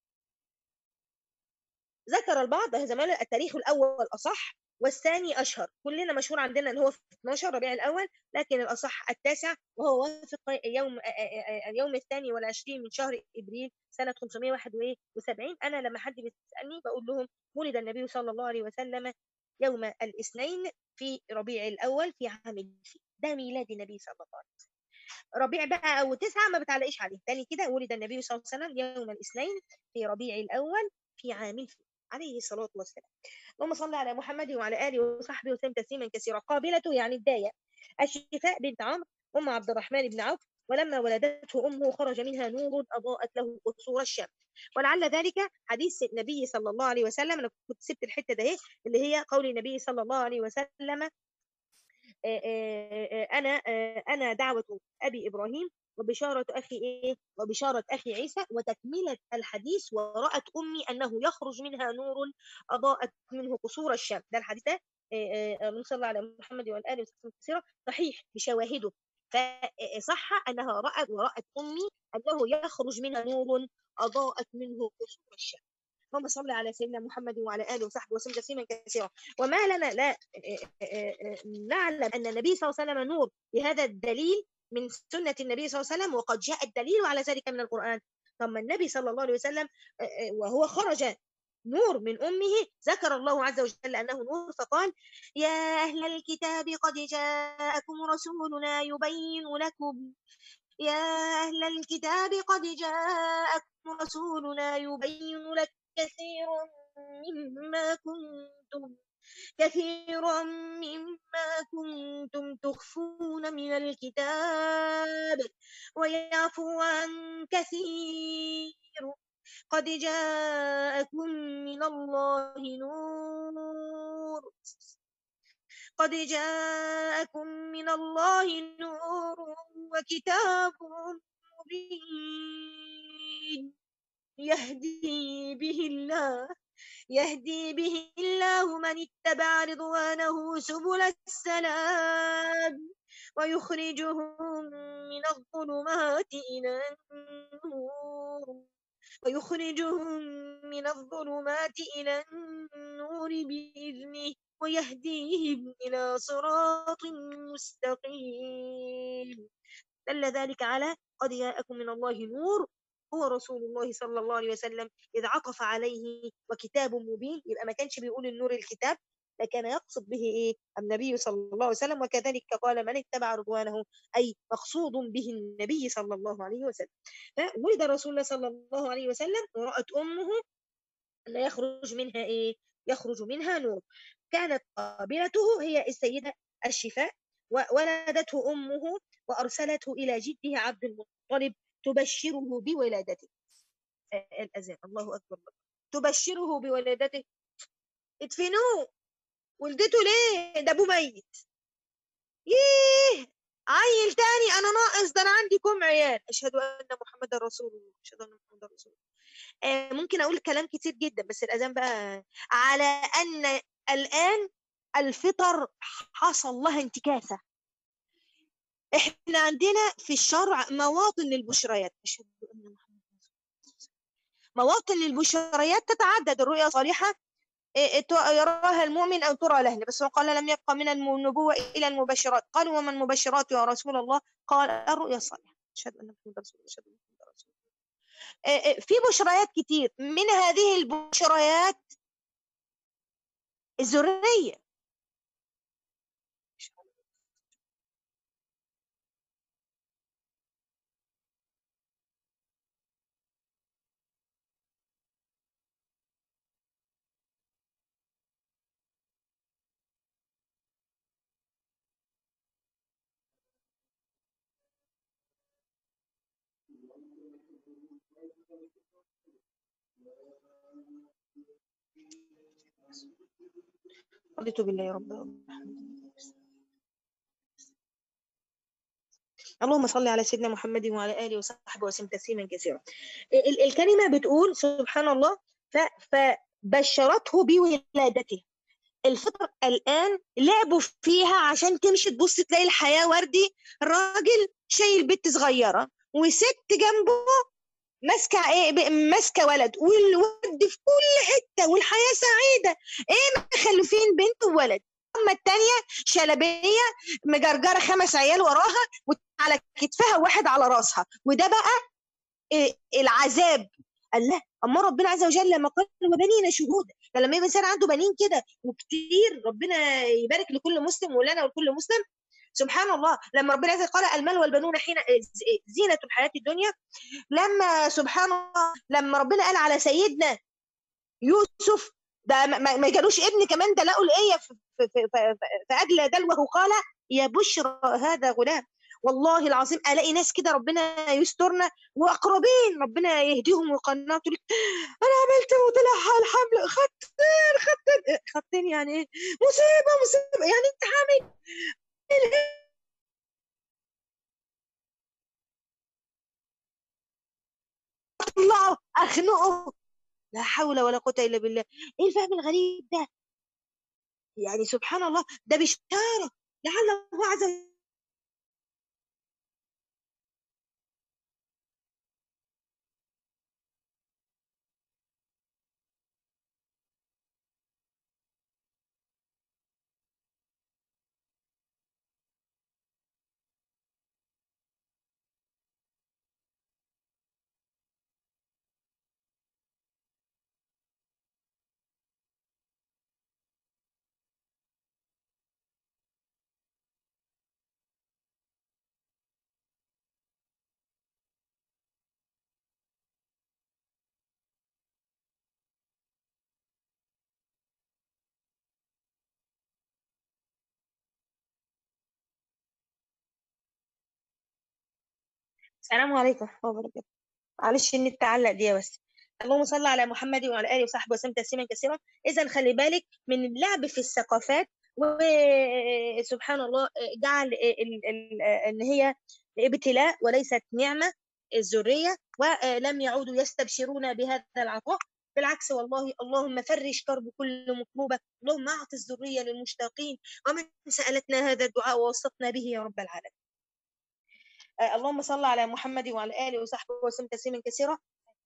ذكر البعض زي ما قلنا التاريخ الأول أصح والثاني أشهر، كلنا مشهور عندنا إن هو في 12 ربيع الأول، لكن الأصح التاسع وهو وافق يوم آآ آآ اليوم الثاني والعشرين من شهر إبريل سنة 571 أنا لمّا حد بيسألني باقول لهم ولد النبي صلى الله عليه وسلم يوم الاثنين في ربيع الأول في عام الفيل، ده ميلاد النبي صلى الله عليه وسلم. ربيع بقى أو 9 ما بتعلقيش عليه، تاني كده ولد النبي صلى الله عليه وسلم يوم الاثنين في ربيع الأول في عام الفيل عليه الصلاة والسلام. اللهم صل على محمد وعلى آله وصحبه وسلم تسليمًا كثيرًا. قابلته يعني الداية الشفاء بنت عمرو أم عبد الرحمن بن عوف ولما ولدته أمه خرج منها نور أضاءت له قصور الشام. ولعل ذلك حديث النبي صلى الله عليه وسلم أنا كنت سِبت الحتة دهيّة اللي هي قول النبي صلى الله عليه وسلم آآ آآ أنا آآ أنا دعوة أبي إبراهيم وبشارة أخي إيه، وبشارة أخي عيسى وتكملة الحديث ورأت أمي أنه يخرج منها نور أضاءت منه قصور الشام، ده الحديث ده آآ آآ اللهم صل على محمد وعلى آله وصحبه كثيرًا صحيح بشواهده، فصح أنها رأت ورأت أمي أنه يخرج منها نور أضاءت منه قصور الشام. اللهم صل على سيدنا محمد وعلى آله وصحبه وسلم تسليمًا كثيرًا. وما لنا لا آآ آآ نعلم أن النبي صلى الله عليه وسلم نور بهذا الدليل من سنة النبي صلى الله عليه وسلم وقد جاء الدليل على ذلك من القرآن. طب ما النبي صلى الله عليه وسلم آآ آآ وهو خرج نور من أمه ذكر الله عز وجل أنه نور فقال: "يا أهل الكتاب قد جاءكم رسولنا يبين لكم يا أهل الكتاب قد جاءكم رسولنا يبين لكم كثيرًا مما كنتم كثيرًا مما كنتم تخفون من الكتاب ويعفو عن كثير قد جاءكم من الله نور قد جاءكم من الله نور وكتاب مبين يهدي به الله يهدي به الله من اتبع رضوانه سبل السلام ويخرجهم من الظلمات إلى النور ويخرجهم من الظلمات إلى النور بإذنه ويهديهم إلى صراط مستقيم دل ذلك على قد جاءكم من الله نور هو رسول الله صلى الله عليه وسلم إذ عطف عليه وكتاب مبين يبقى ما كانش بيقول النور الكتاب لكان يقصد به إيه النبي صلى الله عليه وسلم وكذلك قال من اتبع رضوانه أي مقصود به النبي صلى الله عليه وسلم فولد رسول الله صلى الله عليه وسلم ورأت أمه أن يخرج منها إيه يخرج منها نور كانت قابلته هي السيدة الشفاء وولدته أمه وأرسلته إلى جده عبد المطلب تبشره بولادته الأذان الله أكبر تبشره بولادته ادفنوه ولدته ليه ده ابوه ميت ييه عيل تاني انا ناقص ده انا عندي كم عيال اشهد ان محمد رسول الله اشهد ان محمد رسول الله آه ممكن اقول كلام كتير جدا بس الاذان بقى على ان الان الفطر حصل لها انتكاسه احنا عندنا في الشرع مواطن للبشريات اشهد ان محمد مواطن للبشريات تتعدد الرؤيا صالحه يراها المؤمن أو ترى له بس قال لم يبقى من النبوة إلى المبشرات قالوا وما المبشرات يا رسول الله قال الرؤيا الصالحة أشهد أن محمد رسول الله أشهد أن محمد رسول الله في بشريات كتير من هذه البشريات الذرية رضيت بالله ربا اللهم صل على سيدنا محمد وعلى اله وصحبه وسلم تسليما كثيرا الكلمه بتقول سبحان الله فبشرته بولادته الفطر الان لعبوا فيها عشان تمشي تبص تلاقي الحياه وردي راجل شايل بنت صغيره وست جنبه ماسكه ايه ماسكه ولد والولد في كل حته والحياه سعيده ايه مخلفين بنت وولد اما التانية شلبية مجرجرة خمس عيال وراها على كتفها واحد على راسها وده بقى إيه العذاب الله اما ربنا عز وجل لما قال وبنينا شهودا فلما يبقى الانسان عنده بنين كده وكتير ربنا يبارك لكل مسلم ولنا ولكل مسلم سبحان الله لما ربنا عز قال المال والبنون حين زينة الحياة الدنيا لما سبحان الله لما ربنا قال على سيدنا يوسف ده ما جالوش ابن كمان ده لقوا الايه فاجلى دلوه قال يا بشرى هذا غلام والله العظيم الاقي ناس كده ربنا يسترنا واقربين ربنا يهديهم ويقنعوا انا عملت وطلع الحمل خطين خطين خطين يعني ايه مصيبه مصيبه يعني انت حامل اطلعوا اخنقوا لا حول ولا قوه الا بالله ايه الفهم الغريب ده يعني سبحان الله ده بشاره لعل الله عز وجل السلام عليكم ورحمة الله وبركاته معلش النت علق دي بس اللهم صل على محمد وعلى اله وصحبه وسلم تسليما كثيرا اذا خلي بالك من اللعب في الثقافات وسبحان الله جعل ان هي ابتلاء وليست نعمه الذريه ولم يعودوا يستبشرون بهذا العطاء بالعكس والله اللهم فرج كرب كل مكروبة اللهم أعط الذرية للمشتاقين ومن سألتنا هذا الدعاء ووصفنا به يا رب العالمين اللهم صل على محمد وعلى اله وصحبه وسلم تسليما كثيرا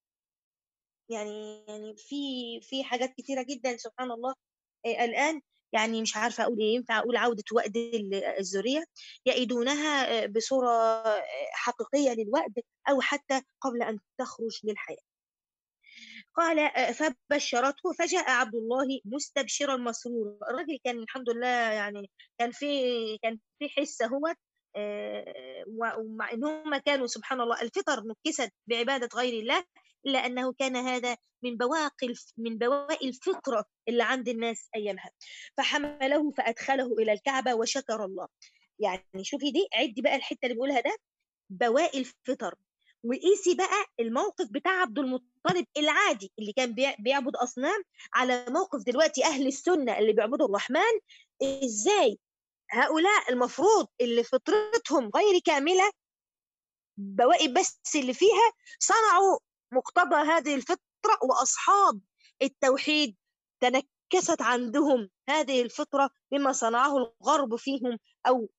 يعني يعني في في حاجات كثيره جدا سبحان الله الان يعني مش عارفه اقول ايه ينفع اقول عوده وأد الذريه يعيدونها بصوره حقيقيه للوأد او حتى قبل ان تخرج للحياه قال آه، فبشرته فجاء عبد الله مستبشرا مسرورا الراجل كان الحمد لله يعني كان في كان في حس هو آه، ومع ان هم كانوا سبحان الله الفطر نكست بعباده غير الله الا انه كان هذا من بواقي الف- من بواقي الفطره اللي عند الناس ايامها فحمله فادخله الى الكعبه وشكر الله يعني شوفي دي عدي بقى الحته اللي بيقولها ده بواقي الفطر وقيسي بقى الموقف بتاع عبد المطلب العادي اللي كان بيع- بيعبد اصنام على موقف دلوقتي اهل السنه اللي بيعبدوا الرحمن ازاي هؤلاء المفروض اللي فطرتهم غير كامله بواقي بس اللي فيها صنعوا مقتضى هذه الفطره واصحاب التوحيد تنكست عندهم هذه الفطره بما صنعه الغرب فيهم او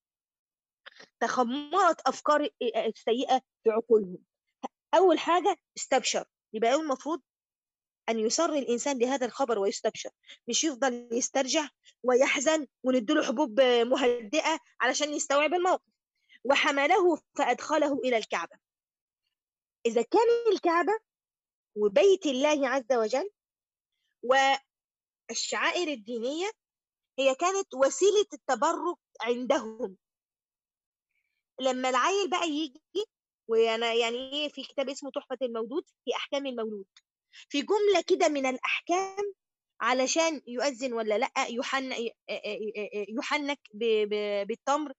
تخمرت افكار السيئه في عقولهم اول حاجه استبشر يبقى أول المفروض ان يسر الانسان بهذا الخبر ويستبشر مش يفضل يسترجع ويحزن ونديله حبوب مهدئه علشان يستوعب الموقف وحمله فادخله الى الكعبه اذا كان الكعبه وبيت الله عز وجل والشعائر الدينيه هي كانت وسيله التبرك عندهم لما العيل بقى يجي وانا يعني ايه في كتاب اسمه تحفه المولود في احكام المولود في جمله كده من الاحكام علشان يؤذن ولا لا يحن يحنك ب- ب- بالتمر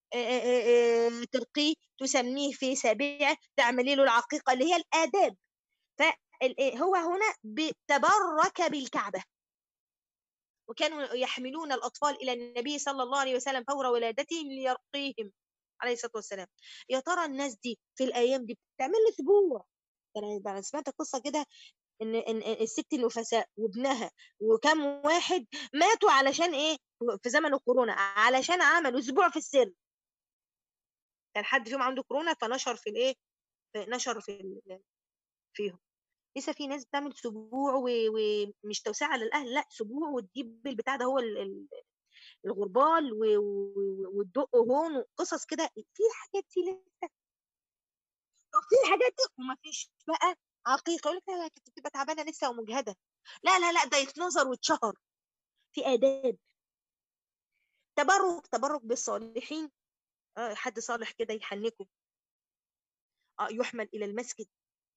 ترقيه تسميه في سابعه تعملي له العقيقه اللي هي الاداب فهو هنا تبرك بالكعبه وكانوا يحملون الاطفال الى النبي صلى الله عليه وسلم فور ولادتهم ليرقيهم عليه الصلاه والسلام يا ترى الناس دي في الايام دي بتعمل لي اسبوع انا ده انا سمعت قصه كده ان ان الست النفساء وابنها وكم واحد ماتوا علشان ايه في زمن الكورونا علشان عملوا اسبوع في السر كان حد فيهم عنده كورونا فنشر في الايه في- نشر في ال- فيهم لسه في ناس بتعمل اسبوع و- ومش توسعه على الاهل لا اسبوع وتجيب البتاع ده هو ال- ال- الغربال و- و- والدق هون وقصص كده في حاجات دي لسه طب في حاجات دي وما فيش بقى عقيقه يقول لك لا لا كنت بتبقى تعبانه لسه ومجهده لا لا لا ده يتنظر ويتشهر في آداب تبرك تبرك بالصالحين آه، حد صالح كده يحنكه آه، يحمل إلى المسجد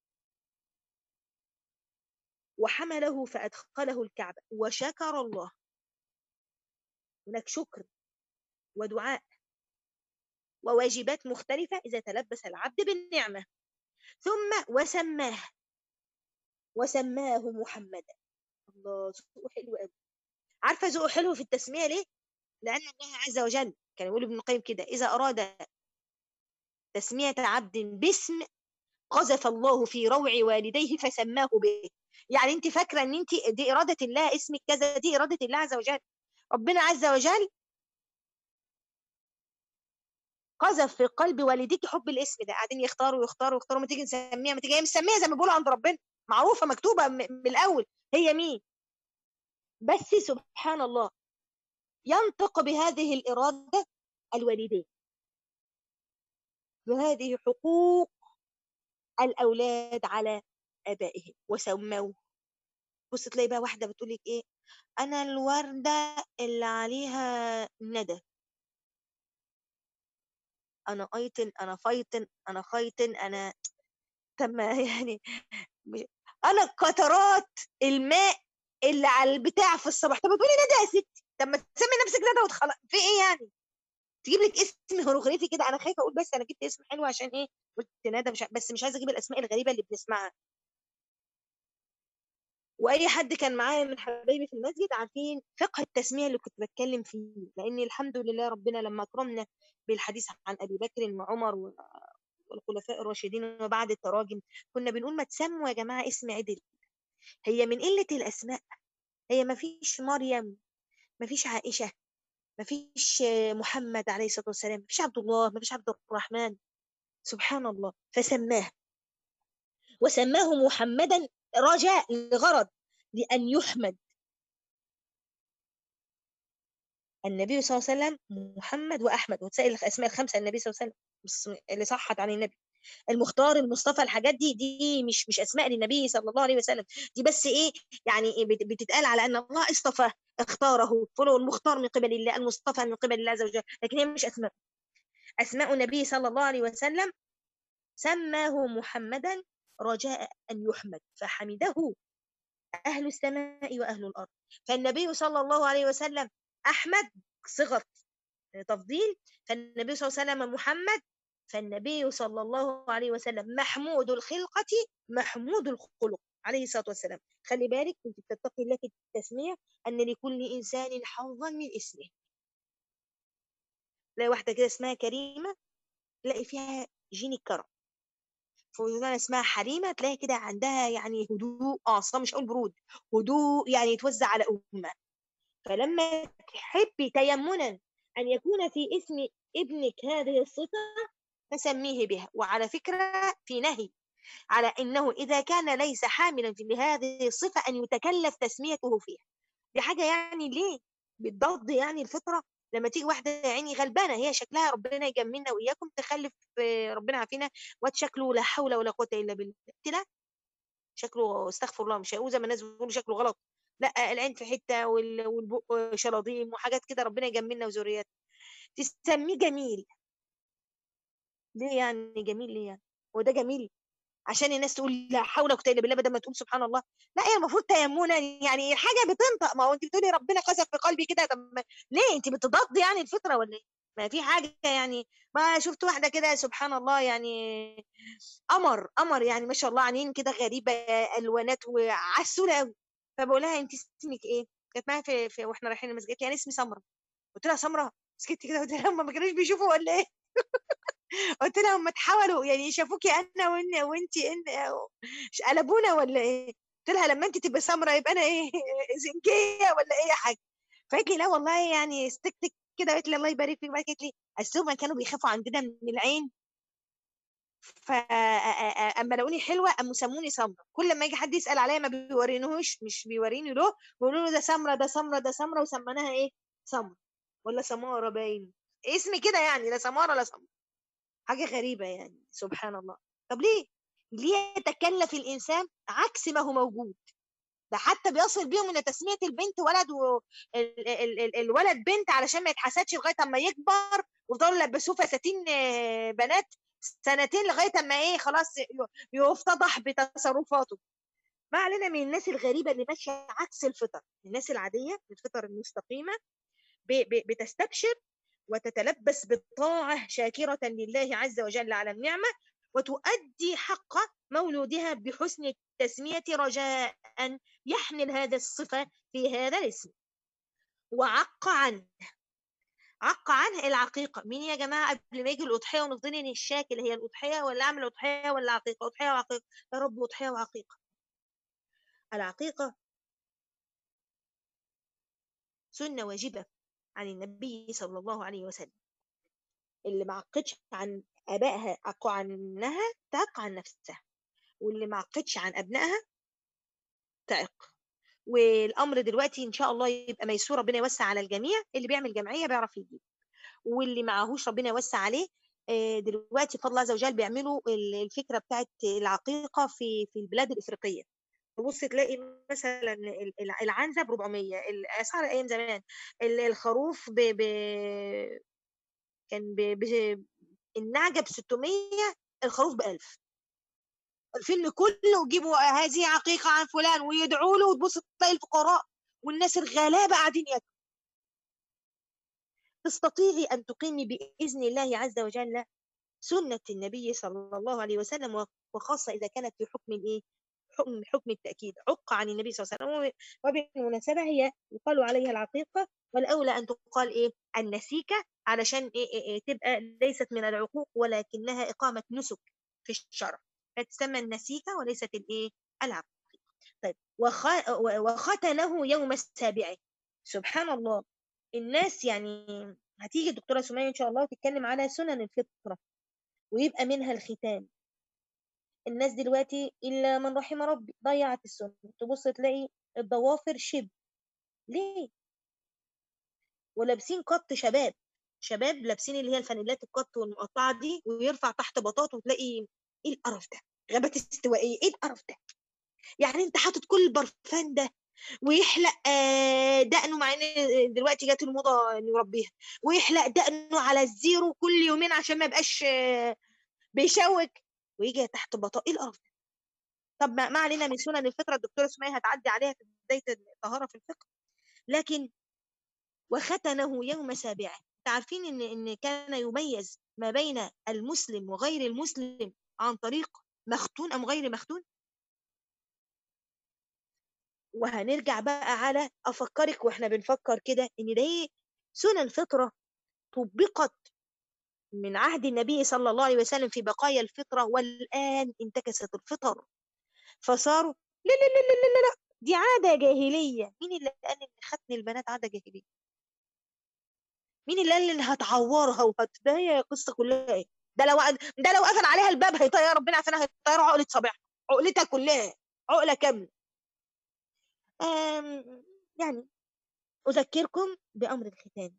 وحمله فأدخله الكعبة وشكر الله هناك شكر ودعاء وواجبات مختلفة إذا تلبس العبد بالنعمة ثم وسماه وسماه محمدا الله ذوقه حلو قوي عارفة ذوقه حلو في التسمية ليه؟ لأن الله عز وجل كان يقول ابن القيم كده إذا أراد تسمية عبد باسم قذف الله في روع والديه فسماه به يعني انت فاكره ان انت دي اراده الله اسمك كذا دي اراده الله عز وجل ربنا عز وجل قذف في قلب والديك حب الاسم ده قاعدين يختاروا يختاروا يختاروا ما تيجي نسميها ما تيجي هي مسميها زي ما بيقولوا عند ربنا معروفه مكتوبه م- من الاول هي مين بس سبحان الله ينطق بهذه الاراده الوالدين وهذه حقوق الاولاد على ابائهم وسموه بص تلاقي بقى واحده بتقول لك ايه انا الورده اللي عليها ندى انا ايتن انا فايتن انا خيتن انا طب ما يعني مش- انا قطرات الماء اللي على البتاع في الصباح طب ما تقولي ندى يا ستي طب ما تسمي نفسك ندى وتخلق في ايه يعني تجيب لك اسم هيروغليفي كده انا خايفه اقول بس انا جبت اسم حلو عشان ايه قلت ندى مش ع- بس مش عايزه اجيب الاسماء الغريبه اللي بنسمعها واي حد كان معايا من حبايبي في المسجد عارفين فقه التسميه اللي كنت بتكلم فيه لان الحمد لله ربنا لما اكرمنا بالحديث عن ابي بكر وعمر و- والخلفاء الراشدين وبعد التراجم كنا بنقول ما تسموا يا جماعه اسم عدل هي من قله الاسماء هي ما فيش مريم ما فيش عائشه ما فيش محمد عليه الصلاه والسلام ما فيش عبد الله ما فيش عبد الرحمن سبحان الله فسماه وسماه محمدا رجاء لغرض لأن يحمد النبي صلى الله عليه وسلم محمد وأحمد وتسأل الأسماء الخمسة النبي صلى الله عليه وسلم بس اللي صحت عن النبي المختار المصطفى الحاجات دي دي مش مش اسماء للنبي صلى الله عليه وسلم دي بس ايه يعني إيه بت- بتتقال على ان الله اصطفاه اختاره فلو المختار من قبل الله المصطفى من قبل الله عز وجل لكن هي مش اسماء اسماء النبي صلى الله عليه وسلم سماه محمدا رجاء ان يحمد فحمده اهل السماء واهل الارض فالنبي صلى الله عليه وسلم احمد صيغه تفضيل فالنبي صلى الله عليه وسلم محمد فالنبي صلى الله عليه وسلم محمود الخلقة محمود الخلق عليه الصلاة والسلام خلي بالك كنت بتتقي الله في التسمية أن لكل إنسان حظا من اسمه تلاقي واحدة كده اسمها كريمة تلاقي فيها جين الكرم فلانة اسمها حليمة تلاقي كده عندها يعني هدوء اه أصلا مش هقول برود هدوء يعني يتوزع على أمة فلما تحبي تيمنا أن يكون في اسم ابنك هذه الصفة فسميه بها وعلى فكرة في نهي على أنه إذا كان ليس حاملا في لهذه الصفة أن يتكلف تسميته فيها دي حاجة يعني ليه بتضاد يعني الفطرة لما تيجي واحدة يا عيني غلبانة هي شكلها ربنا يجملنا وإياكم تخلف آه، ربنا عافينا واد شكله لا حول ولا قوة إلا بالله قلت لا شكله استغفر الله مش هقول زي ما الناس بيقولوا شكله غلط لا العين في حتة وال- والبق شلاضيم وحاجات كده ربنا يجملنا وذرياتنا تسميه جميل ليه يعني جميل ليه يعني هو ده جميل عشان الناس تقول لا حول ولا قوه الا بالله بدل ما تقول سبحان الله لا هي المفروض تيمنا يعني الحاجه بتنطق ما هو انت بتقولي ربنا قذف في قلبي كده طب ما- ليه انت بتضاد يعني الفطره ولا ايه ما في حاجه يعني ما شفت واحده كده سبحان الله يعني قمر قمر يعني ما شاء الله عينين كده غريبه الوانات وعسوله قوي فبقول لها انت اسمك ايه كانت معايا في, في واحنا رايحين المسجد قالت لي انا اسمي سمره قلت لها سمره سكت كده قلت لها هم ما كانوش بيشوفوا ولا ايه قلت لها هم تحاولوا يعني شافوكي انا وان وانتي ان ش- قلبونا ولا ايه قلت لها لما انت تبقى سمراء يبقى انا ايه زنجيه ولا ايه يا حاجه فقالت لي لا والله يعني استكتك كده قالت لي الله يبارك فيك بعد كده قالت لي اصل هم كانوا بيخافوا عندنا من العين فاما لقوني حلوه قاموا سموني سمره كل ما يجي حد يسال عليا ما بيورينهوش مش بيوريني له بيقولوا له ده سمره ده سمره ده سمره وسميناها ايه سمره ولا سماره باين اسمي كده يعني لا سماره لا سمره حاجة غريبة يعني سبحان الله طب ليه ليه يتكلف الإنسان عكس ما هو موجود ده حتى بيصل بيهم ان تسميه البنت ولد والولد بنت علشان ما يتحسدش لغايه اما يكبر ويفضلوا يلبسوه فساتين آه، بنات سنتين لغايه اما ايه خلاص ي- يفتضح بتصرفاته ما علينا من الناس الغريبه اللي ماشيه عكس الفطر الناس العاديه الفطر المستقيمه ب- ب- بتستبشر وتتلبس بالطاعة شاكرة لله عز وجل على النعمة وتؤدي حق مولودها بحسن التسمية رجاء يحمل هذا الصفة في هذا الاسم وعق عنه عق عنه العقيقة مين يا جماعة قبل ما يجي الأضحية ونفضل الشاكل هي الأضحية ولا أعمل أضحية ولا عقيقة أضحية وعقيقة يا رب أضحية وعقيقة العقيقة سنة واجبة عن النبي صلى الله عليه وسلم اللي ما عقدش عن آبائها عقوا عنها تعق عن نفسها واللي ما عقدش عن أبنائها تعق والأمر دلوقتي إن شاء الله يبقى ميسور ربنا يوسع على الجميع اللي بيعمل جمعية بيعرف يجيب واللي معهوش ربنا يوسع عليه آه، دلوقتي بفضل الله عز وجل بيعملوا ال- الفكرة بتاعت العقيقة في في البلاد الإفريقية تبص تلاقي مثلا ال- ال- العنزة ب 400 الأسعار أيام زمان ال- الخروف ب... ب... كان ب... ب... النعجة ب 600 الخروف ب 1000 الفيلم كله ويجيبوا هذه عقيقة عن فلان ويدعوا له وتبص تلاقي الفقراء والناس الغلابة قاعدين ياكلوا تستطيعي أن تقيمي بإذن الله عز وجل سنة النبي صلى الله عليه وسلم و- وخاصة إذا كانت في حكم الإيه؟ حكم حكم التأكيد عق عن النبي صلى الله عليه وسلم وبالمناسبة هي يقال عليها العقيقة والأولى أن تقال إيه النسيكة علشان إيه إيه إيه تبقى ليست من العقوق ولكنها إقامة نسك في الشرع فتسمى النسيكة وليست الإيه العقيقة طيب وخ... و- وختنه يوم السابع سبحان الله الناس يعني هتيجي الدكتورة سمية إن شاء الله تتكلم على سنن الفطرة ويبقى منها الختان الناس دلوقتي إلا من رحم ربي ضيعت السنة تبص تلاقي الضوافر شب ليه ولابسين قط شباب شباب لابسين اللي هي الفانيلات القط والمقطعة دي ويرفع تحت بطاط وتلاقي ايه القرف ده غابات استوائيه ايه القرف ده يعني انت حاطط كل البرفان ده ويحلق آه، دقنه مع ان دلوقتي جات الموضه انه يربيها ويحلق دقنه على الزيرو كل يومين عشان ما يبقاش آه، بيشوك ويجي تحت بطاقه ايه القرف ده طب ما ما علينا من سنن الفطره الدكتوره سمية هتعدي عليها في بدايه الطهاره في الفقه لكن وختنه يوم سابعه انت عارفين ان ان كان يميز ما بين المسلم وغير المسلم عن طريق مختون ام غير مختون وهنرجع بقى على افكرك واحنا بنفكر كده ان ده إيه؟ سنن فطره طبقت من عهد النبي صلى الله عليه وسلم في بقايا الفطره والان انتكست الفطر فصاروا لا لا لا لا لا لا دي عاده جاهليه مين اللي قال ان ختن البنات عاده جاهليه مين اللي قال ان هتعورها وهت ده هي القصه كلها ايه ده لو ده لو قفل عليها الباب هيطير ربنا عارفينها هيطير عقله صباعها عقلتها كلها عقله كامله آم، يعني أذكركم بأمر الختان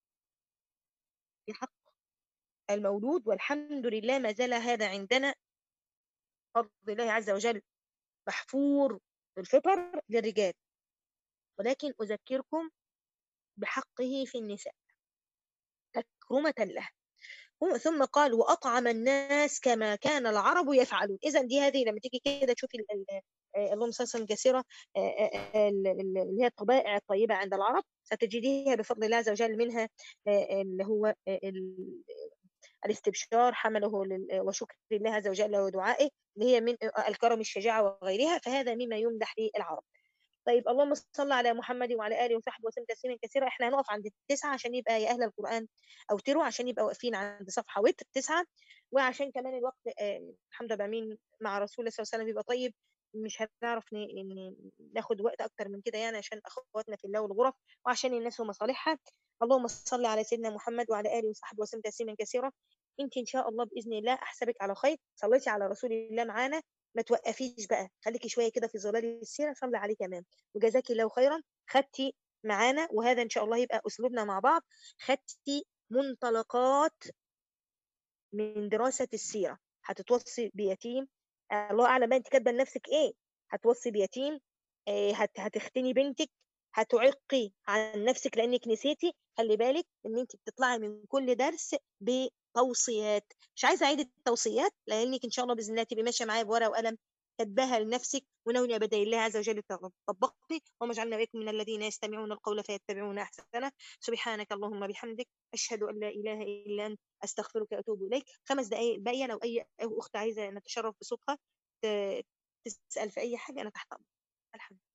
في حق المولود والحمد لله ما زال هذا عندنا بفضل الله عز وجل محفور في الفطر للرجال ولكن أذكركم بحقه في النساء تكرمة له هو- ثم قال وأطعم الناس كما كان العرب يفعلون إذا دي هذه لما تيجي كده تشوفي ال- ال- آه، اللهم صل وسلم كثيرة آه، آه، آه، ال- ال- اللي هي الطبائع الطيبة عند العرب ستجديها بفضل الله عز وجل منها آه، اللي هو آه، ال- الاستبشار حمله لل- وشكر الله عز وجل ودعائه اللي هي من آه، الكرم الشجاعة وغيرها فهذا مما يمدح للعرب طيب اللهم صل على محمد وعلى اله وصحبه وسلم تسليما كثيرا احنا هنقف عند التسعه عشان يبقى يا اهل القران اوتروا عشان يبقى واقفين عند صفحه وتر تسعه وعشان كمان الوقت آه، الحمد لله مين مع رسول الله صلى الله عليه وسلم يبقى طيب مش هنعرف ن- ن- ناخد وقت اكتر من كده يعني عشان اخواتنا في الله والغرف وعشان الناس ومصالحها اللهم صل على سيدنا محمد وعلى اله وصحبه وسلم تسليما كثيرا انت ان شاء الله باذن الله احسبك على خير صليتي على رسول الله معانا ما توقفيش بقى خليكي شويه كده في ظلال السيره صلي عليه كمان وجزاك الله خيرا خدتي معانا وهذا ان شاء الله يبقى اسلوبنا مع بعض خدتي منطلقات من دراسه السيره هتتوصي بيتيم الله اعلم بقى انت كاتبه لنفسك ايه هتوصي بيتيم إيه هت هتختني بنتك هتعقي عن نفسك لانك نسيتي خلي بالك ان انت بتطلعي من كل درس بتوصيات مش عايزه اعيد التوصيات لانك ان شاء الله باذن الله تبقي ماشيه معايا بورقه وقلم كاتباها لنفسك وناويه بدل الله عز وجل تطبقي وما جعلنا بكم من الذين يستمعون القول فيتبعون احسنه سبحانك اللهم بحمدك اشهد ان لا اله الا انت استغفرك واتوب اليك خمس دقائق باقيه لو اي اخت عايزه نتشرف بصوتها ت- تسال في اي حاجه انا تحت امرك الحمد